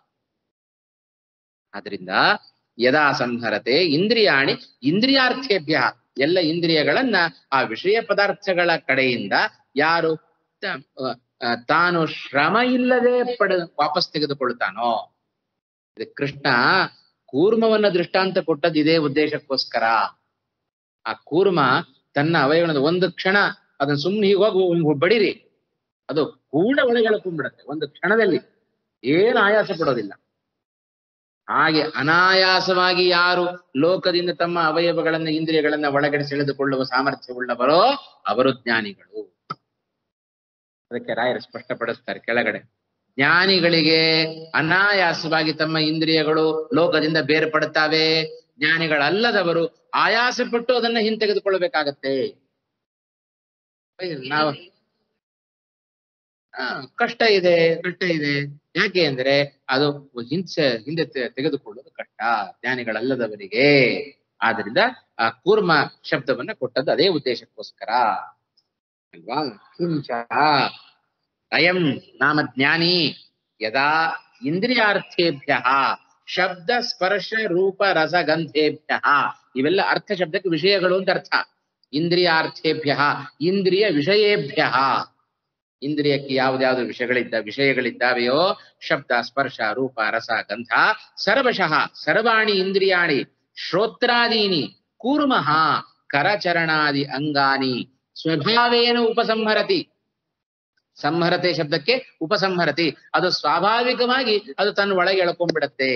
ಆದ್ರಿಂದ ಯದಾ ಸಂಹರತೆ ಇಂದ್ರಿಯಾಣಿ ಇಂದ್ರಿಯಾರ್ಥೇಭ್ಯ ಎಲ್ಲ ಇಂದ್ರಿಯಗಳನ್ನ ಆ ವಿಷಯ ಪದಾರ್ಥಗಳ ಕಡೆಯಿಂದ ಯಾರು ತ- ಆ, ಆ, ತಾನು ಶ್ರಮ ಇಲ್ಲದೆ ಪಡ ವಾಪಸ್ ತೆಗೆದುಕೊಳ್ತಾನೋ ಇದು ಕೃಷ್ಣ ಕೂರ್ಮವನ್ನ ದೃಷ್ಟಾಂತ ಕೊಟ್ಟದ್ದು ಇದೇ ಉದ್ದೇಶಕ್ಕೋಸ್ಕರ ಆ ಕೂರ್ಮ ತನ್ನ ಅವಯವನ ಒಂದು ಕ್ಷಣ ಅದನ್ನ ಸುಮ್ಮನೆ ಹೀಗೆ ಹೋಗಿ ಹಿಂಗ್ ಬಡಿರಿ ಅದು ಕೂಡ ಒಳಗೆ ಎಳ್ಕೊಂಡ್ಬಿಡತ್ತೆ ಒಂದು ಕ್ಷಣದಲ್ಲಿ ಏನು ಆಯಾಸ ಪಡೋದಿಲ್ಲ ಹಾಗೆ ಅನಾಯಾಸವಾಗಿ ಯಾರು ಲೋಕದಿಂದ ತಮ್ಮ ಅವಯವಗಳನ್ನ ಇಂದ್ರಿಯಗಳನ್ನ ಒಳಗಡೆ ಸೆಳೆದುಕೊಳ್ಳುವ ಸಾಮರ್ಥ್ಯವುಳ್ಳವರೋ ಅವರು ಜ್ಞಾನಿಗಳು ಅದಕ್ಕೆ ರಾಯರು ಸ್ಪಷ್ಟಪಡಿಸ್ತಾರೆ ಕೆಳಗಡೆ ಜ್ಞಾನಿಗಳಿಗೆ ಅನಾಯಾಸವಾಗಿ ತಮ್ಮ ಇಂದ್ರಿಯಗಳು ಲೋಕದಿಂದ ಬೇರ್ಪಡುತ್ತವೆ ಜ್ಞಾನಿಗಳಲ್ಲದವರು ಆಯಾಸ ಪಟ್ಟು ಅದನ್ನ ಹಿಂತೆಗೆದುಕೊಳ್ಳಬೇಕಾಗತ್ತೆ ನಾವು ಆ, ಕಷ್ಟ ಇದೆ ಕಷ್ಟ ಇದೆ ಯಾಕೆ ಅಂದ್ರೆ ಅದು ಹಿಂಸೆ ಹಿಂದೆ ತೆ- ತೆಗೆದುಕೊಳ್ಳೋದು ಕಷ್ಟ ಜ್ಞಾನಿಗಳಲ್ಲದವರಿಗೆ ಆದ್ರಿಂದ ಆ ಕೂರ್ಮ ಶಬ್ದವನ್ನ ಕೊಟ್ಟದ್ದು ಅದೇ ಉದ್ದೇಶಕ್ಕೋಸ್ಕರ ಅಲ್ವಾ ಕಿಂಚ ಅಯಂ ನಾಮ ಜ್ಞಾನಿ ಯದಾ ಇಂದ್ರಿಯಾರ್ಥೇಭ್ಯ ಶಬ್ದ ಸ್ಪರ್ಶ ರೂಪ ರಸ ಗಂಧೇಭ್ಯ ಇವೆಲ್ಲ ಅರ್ಥ ಶಬ್ದಕ್ಕೆ ವಿಷಯಗಳು ಅಂತ ಅರ್ಥ ಇಂದ್ರಿಯಾರ್ಥೇಭ್ಯ ಇಂದ್ರಿಯ ವಿಷಯೇಭ್ಯ ಇಂದ್ರಿಯಕ್ಕೆ ಯಾವ್ದಾವ್ದು ವಿಷಯಗಳಿದ್ದ ವಿಷಯಗಳಿದ್ದಾವೆಯೋ ಶಬ್ದ ಸ್ಪರ್ಶ ರೂಪ ರಸ ಗಂಧ ಸರ್ವಶಃ ಸರ್ವಾಣಿ ಇಂದ್ರಿಯಾಣಿ ಶ್ರೋತ್ರಾದೀನಿ ಕೂರ್ಮಃ ಕರಚರಣಾದಿ ಅಂಗಾನಿ ಸ್ವಭಾವೇನ ಉಪಸಂಹರತಿ ಸಂಹರತೆ ಶಬ್ದಕ್ಕೆ ಉಪಸಂಹರತಿ ಅದು ಸ್ವಾಭಾವಿಕವಾಗಿ ಅದು ತನ್ನ ಒಳಗೆ ಎಳ್ಕೊಂಡ್ಬಿಡತ್ತೆ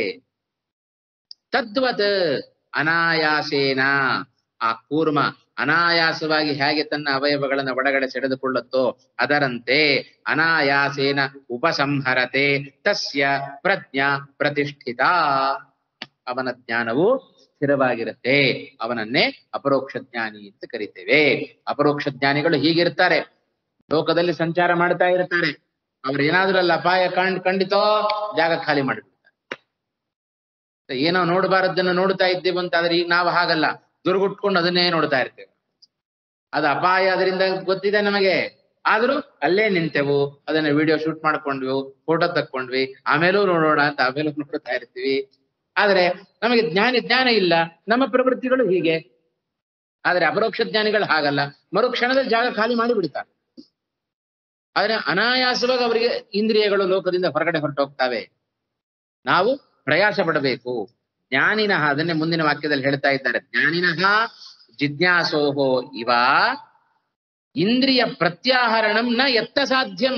ತದ್ವತ್ ಅನಾಯಾಸೇನ ಆ ಕೂರ್ಮ ಅನಾಯಾಸವಾಗಿ ಹೇಗೆ ತನ್ನ ಅವಯವಗಳನ್ನ ಒಳಗಡೆ ಸೆಳೆದುಕೊಳ್ಳುತ್ತೋ ಅದರಂತೆ ಅನಾಯಾಸೇನ ಉಪಸಂಹರತೆ ತಸ್ಯ ಪ್ರಜ್ಞಾ ಪ್ರತಿಷ್ಠಿತ ಅವನ ಜ್ಞಾನವು ಸ್ಥಿರವಾಗಿರುತ್ತೆ ಅವನನ್ನೇ ಅಪರೋಕ್ಷ ಜ್ಞಾನಿ ಅಂತ ಕರಿತೇವೆ ಅಪರೋಕ್ಷ ಜ್ಞಾನಿಗಳು ಹೀಗಿರ್ತಾರೆ ಲೋಕದಲ್ಲಿ ಸಂಚಾರ ಮಾಡ್ತಾ ಇರ್ತಾರೆ ಅವ್ರು ಏನಾದ್ರೂ ಅಲ್ಲಿ ಅಪಾಯ ಕಂಡ್ ಖಂಡಿತೋ ಜಾಗ ಖಾಲಿ ಮಾಡಿಬಿಡ್ತಾರೆ ಏನೋ ನೋಡಬಾರದನ್ನ ನೋಡ್ತಾ ಇದ್ದೀವಿ ಅಂತಾದ್ರೆ ಈಗ ನಾವು ಹಾಗಲ್ಲ ದುರ್ಗುಟ್ಕೊಂಡು ಅದನ್ನೇ ನೋಡ್ತಾ ಇರ್ತೇವೆ ಅದು ಅಪಾಯ ಅದರಿಂದ ಗೊತ್ತಿದೆ ನಮಗೆ ಆದ್ರೂ ಅಲ್ಲೇ ನಿಂತೆವು ಅದನ್ನ ವಿಡಿಯೋ ಶೂಟ್ ಮಾಡ್ಕೊಂಡ್ವಿ ಫೋಟೋ ತಕ್ಕೊಂಡ್ವಿ ಆಮೇಲೂ ನೋಡೋಣ ಅಂತ ಆಮೇಲೂ ನೋಡ್ತಾ ಇರ್ತೀವಿ ಆದ್ರೆ ನಮಗೆ ಜ್ಞಾನ ಜ್ಞಾನ ಇಲ್ಲ ನಮ್ಮ ಪ್ರವೃತ್ತಿಗಳು ಹೀಗೆ ಆದ್ರೆ ಅಪರೋಕ್ಷ ಜ್ಞಾನಿಗಳು ಹಾಗಲ್ಲ ಮರುಕ್ಷಣದಲ್ಲಿ ಜಾಗ ಖಾಲಿ ಮಾಡಿ ಬಿಡ್ತಾರೆ ಆದ್ರೆ ಅನಾಯಾಸವಾಗಿ ಅವರಿಗೆ ಇಂದ್ರಿಯಗಳು ಲೋಕದಿಂದ ಹೊರಗಡೆ ಹೊರಟೋಗ್ತವೆ ನಾವು ಪ್ರಯಾಸ ಪಡಬೇಕು ಜ್ಞಾನಿನಃ ಅದನ್ನೇ ಮುಂದಿನ ವಾಕ್ಯದಲ್ಲಿ ಹೇಳ್ತಾ ಇದ್ದಾರೆ ಜ್ಞಾನಿನಃ ಜಿಜ್ಞಾಸೋಹೋ ಇವ ಇಂದ್ರಿಯ ಪ್ರತ್ಯಾಹರಣಂ ನ ಎತ್ತ ಸಾಧ್ಯಂ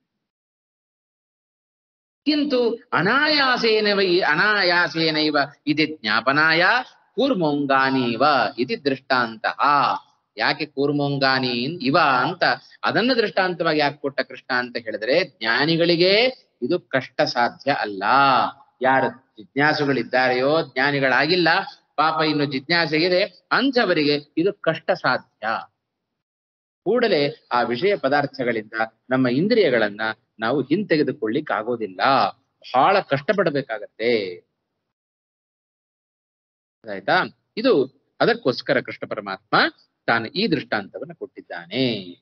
ಕಿಂತು ಅನಾಯಾಸೇನ ವೈ ಅನಾಯಾಸೇನೈವ ಇತಿ ಜ್ಞಾಪನಾಯ ಕೂರ್ಮೋಂಗಾನೀವ ಇತಿ ದೃಷ್ಟಾಂತಃ ಯಾಕೆ ಕೂರ್ಮೋಂಗಾನಿ ಇವ ಅಂತ ಅದನ್ನ ದೃಷ್ಟಾಂತವಾಗಿ ಯಾಕೆ ಕೊಟ್ಟ ಕೃಷ್ಣ ಅಂತ ಹೇಳಿದ್ರೆ ಜ್ಞಾನಿಗಳಿಗೆ ಇದು ಕಷ್ಟ ಸಾಧ್ಯ ಅಲ್ಲ ಯಾರು ಜಿಜ್ಞಾಸುಗಳಿದ್ದಾರೆಯೋ ಜ್ಞಾನಿಗಳಾಗಿಲ್ಲ ಪಾಪ ಇನ್ನು ಜಿಜ್ಞಾಸೆ ಇದೆ ಅಂಥವರಿಗೆ ಇದು ಕಷ್ಟ ಸಾಧ್ಯ ಕೂಡಲೇ ಆ ವಿಷಯ ಪದಾರ್ಥಗಳಿಂದ ನಮ್ಮ ಇಂದ್ರಿಯಗಳನ್ನ ನಾವು ಹಿಂತೆಗೆದುಕೊಳ್ಳಿಕ್ ಆಗೋದಿಲ್ಲ ಬಹಳ ಕಷ್ಟಪಡಬೇಕಾಗತ್ತೆ ಆಯ್ತಾ ಇದು ಅದಕ್ಕೋಸ್ಕರ ಕೃಷ್ಣ ಪರಮಾತ್ಮ ತಾನು ಈ ದೃಷ್ಟಾಂತವನ್ನು ಕೊಟ್ಟಿದ್ದಾನೆ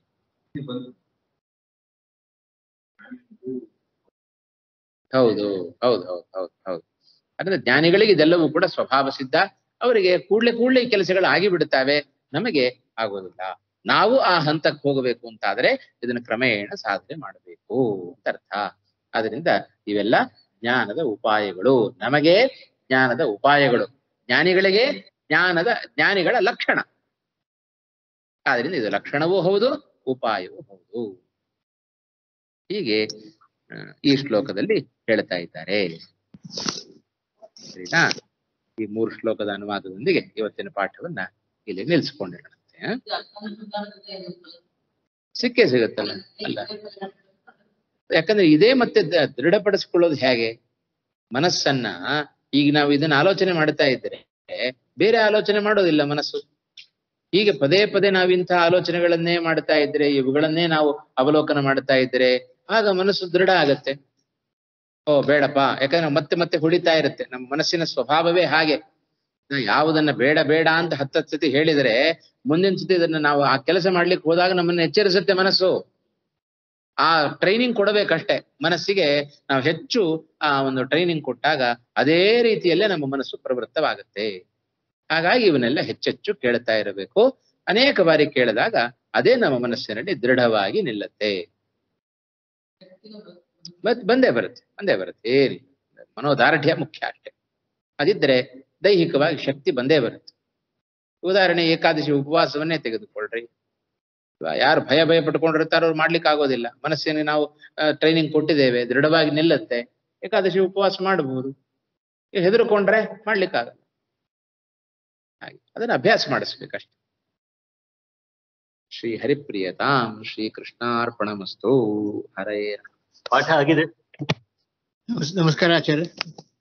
ಹೌದು ಹೌದು ಹೌದು ಹೌದು ಹೌದು ಅಂದ್ರೆ ಜ್ಞಾನಿಗಳಿಗೆ ಇದೆಲ್ಲವೂ ಕೂಡ ಸ್ವಭಾವ ಸಿದ್ಧ ಅವರಿಗೆ ಕೂಡ್ಲೆ ಕೂಡ್ಲೆ ಈ ಕೆಲಸಗಳು ಆಗಿಬಿಡುತ್ತವೆ ನಮಗೆ ಆಗೋದಿಲ್ಲ ನಾವು ಆ ಹಂತಕ್ಕೆ ಹೋಗಬೇಕು ಅಂತಾದ್ರೆ ಇದನ್ನ ಕ್ರಮೇಣ ಸಾಧನೆ ಮಾಡಬೇಕು ಅಂತ ಅರ್ಥ ಆದ್ರಿಂದ ಇವೆಲ್ಲ ಜ್ಞಾನದ ಉಪಾಯಗಳು ನಮಗೆ ಜ್ಞಾನದ ಉಪಾಯಗಳು ಜ್ಞಾನಿಗಳಿಗೆ ಜ್ಞಾನದ ಜ್ಞಾನಿಗಳ ಲಕ್ಷಣ ಆದ್ರಿಂದ ಇದು ಲಕ್ಷಣವೂ ಹೌದು ಉಪಾಯವೂ ಹೌದು ಹೀಗೆ ಆ, ಈ ಶ್ಲೋಕದಲ್ಲಿ ಹೇಳ್ತಾ ಇದ್ದಾರೆ ಸರಿನಾ ಈ ಮೂರು ಶ್ಲೋಕದ ಅನುವಾದದೊಂದಿಗೆ ಇವತ್ತಿನ ಪಾಠವನ್ನ ಇಲ್ಲಿ ನಿಲ್ಸ್ಕೊಂಡಿರೋಣಂತೆ ಆ? ಸಿಕ್ಕೇ ಸಿಗುತ್ತಲ್ಲ ಅಲ್ಲ ಯಾಕಂದ್ರೆ ಇದೇ ಮತ್ತೆ ದ- ದೃಢಪಡಿಸ್ಕೊಳ್ಳೋದು ಹೇಗೆ ಮನಸ್ಸನ್ನ ಈಗ ನಾವು ಇದನ್ನ ಆಲೋಚನೆ ಮಾಡ್ತಾ ಇದ್ರೆ ಬೇರೆ ಆಲೋಚನೆ ಮಾಡೋದಿಲ್ಲ ಮನಸ್ಸು ಹೀಗೆ ಪದೇ ಪದೇ ನಾವು ಇಂತಹ ಆಲೋಚನೆಗಳನ್ನೇ ಮಾಡ್ತಾ ಇದ್ರೆ ಇವುಗಳನ್ನೇ ನಾವು ಅವಲೋಕನ ಮಾಡ್ತಾ ಇದ್ರೆ ಆಗ ಮನಸ್ಸು ದೃಢ ಆಗತ್ತೆ ಓ ಬೇಡಪ್ಪ ಯಾಕಂದ್ರೆ ಮತ್ತೆ ಮತ್ತೆ ಹೊಡಿತಾ ಇರುತ್ತೆ ನಮ್ಮ ಮನಸ್ಸಿನ ಸ್ವಭಾವವೇ ಹಾಗೆ ನಾವು ಯಾವುದನ್ನ ಬೇಡ ಬೇಡ ಅಂತ ಹತ್ತತ್ತು ಸತಿ ಹೇಳಿದರೆ ಮುಂದಿನ ಸತಿ ಇದನ್ನ ನಾವು ಆ ಕೆಲಸ ಮಾಡ್ಲಿಕ್ಕೆ ಹೋದಾಗ ನಮ್ಮನ್ನ ಎಚ್ಚರಿಸುತ್ತೆ ಮನಸ್ಸು ಆ ಟ್ರೈನಿಂಗ್ ಕೊಡಬೇಕಷ್ಟೇ ಮನಸ್ಸಿಗೆ ನಾವು ಹೆಚ್ಚು ಆ ಒಂದು ಟ್ರೈನಿಂಗ್ ಕೊಟ್ಟಾಗ ಅದೇ ರೀತಿಯಲ್ಲೇ ನಮ್ಮ ಮನಸ್ಸು ಪ್ರವೃತ್ತವಾಗುತ್ತೆ ಹಾಗಾಗಿ ಇವನ್ನೆಲ್ಲ ಹೆಚ್ಚೆಚ್ಚು ಕೇಳ್ತಾ ಇರಬೇಕು ಅನೇಕ ಬಾರಿ ಕೇಳಿದಾಗ ಅದೇ ನಮ್ಮ ಮನಸ್ಸಿನಲ್ಲಿ ದೃಢವಾಗಿ ನಿಲ್ಲತ್ತೆ ಮತ್ ಬಂದೇ ಬರುತ್ತೆ ಬಂದೇ ಬರುತ್ತೆ ಏನಿ ಮನೋದಾರ್ಢ್ಯ ಮುಖ್ಯ ಅಷ್ಟೇ ಅದಿದ್ರೆ ದೈಹಿಕವಾಗಿ ಶಕ್ತಿ ಬಂದೇ ಬರುತ್ತೆ ಉದಾಹರಣೆ ಏಕಾದಶಿ ಉಪವಾಸವನ್ನೇ ತೆಗೆದುಕೊಳ್ಳ್ರಿ ಇವಾಗ ಯಾರು ಭಯ ಭಯ ಪಟ್ಕೊಂಡಿರ್ತಾರೋ ಅವ್ರು ಮಾಡ್ಲಿಕ್ಕೆ ಆಗೋದಿಲ್ಲ ಮನಸ್ಸಿನ ನಾವು ಟ್ರೈನಿಂಗ್ ಕೊಟ್ಟಿದ್ದೇವೆ ದೃಢವಾಗಿ ನಿಲ್ಲತ್ತೆ ಏಕಾದಶಿ ಉಪವಾಸ ಮಾಡಬಹುದು ಹೆದರ್ಕೊಂಡ್ರೆ ಮಾಡ್ಲಿಕ್ಕಾಗಲ್ಲ ಹಾಗೆ ಅದನ್ನ ಅಭ್ಯಾಸ ಮಾಡಿಸ್ಬೇಕಷ್ಟೆ ಶ್ರೀ ಹರಿಪ್ರಿಯತಾಂ ಶ್ರೀ ಕೃಷ್ಣಾರ್ಪಣಮಸ್ತು ಹರೇ ಪಾಠ ಆಗಿದೆ ನಮಸ್- ನಮಸ್ಕಾರ ಆಚಾರ್ಯ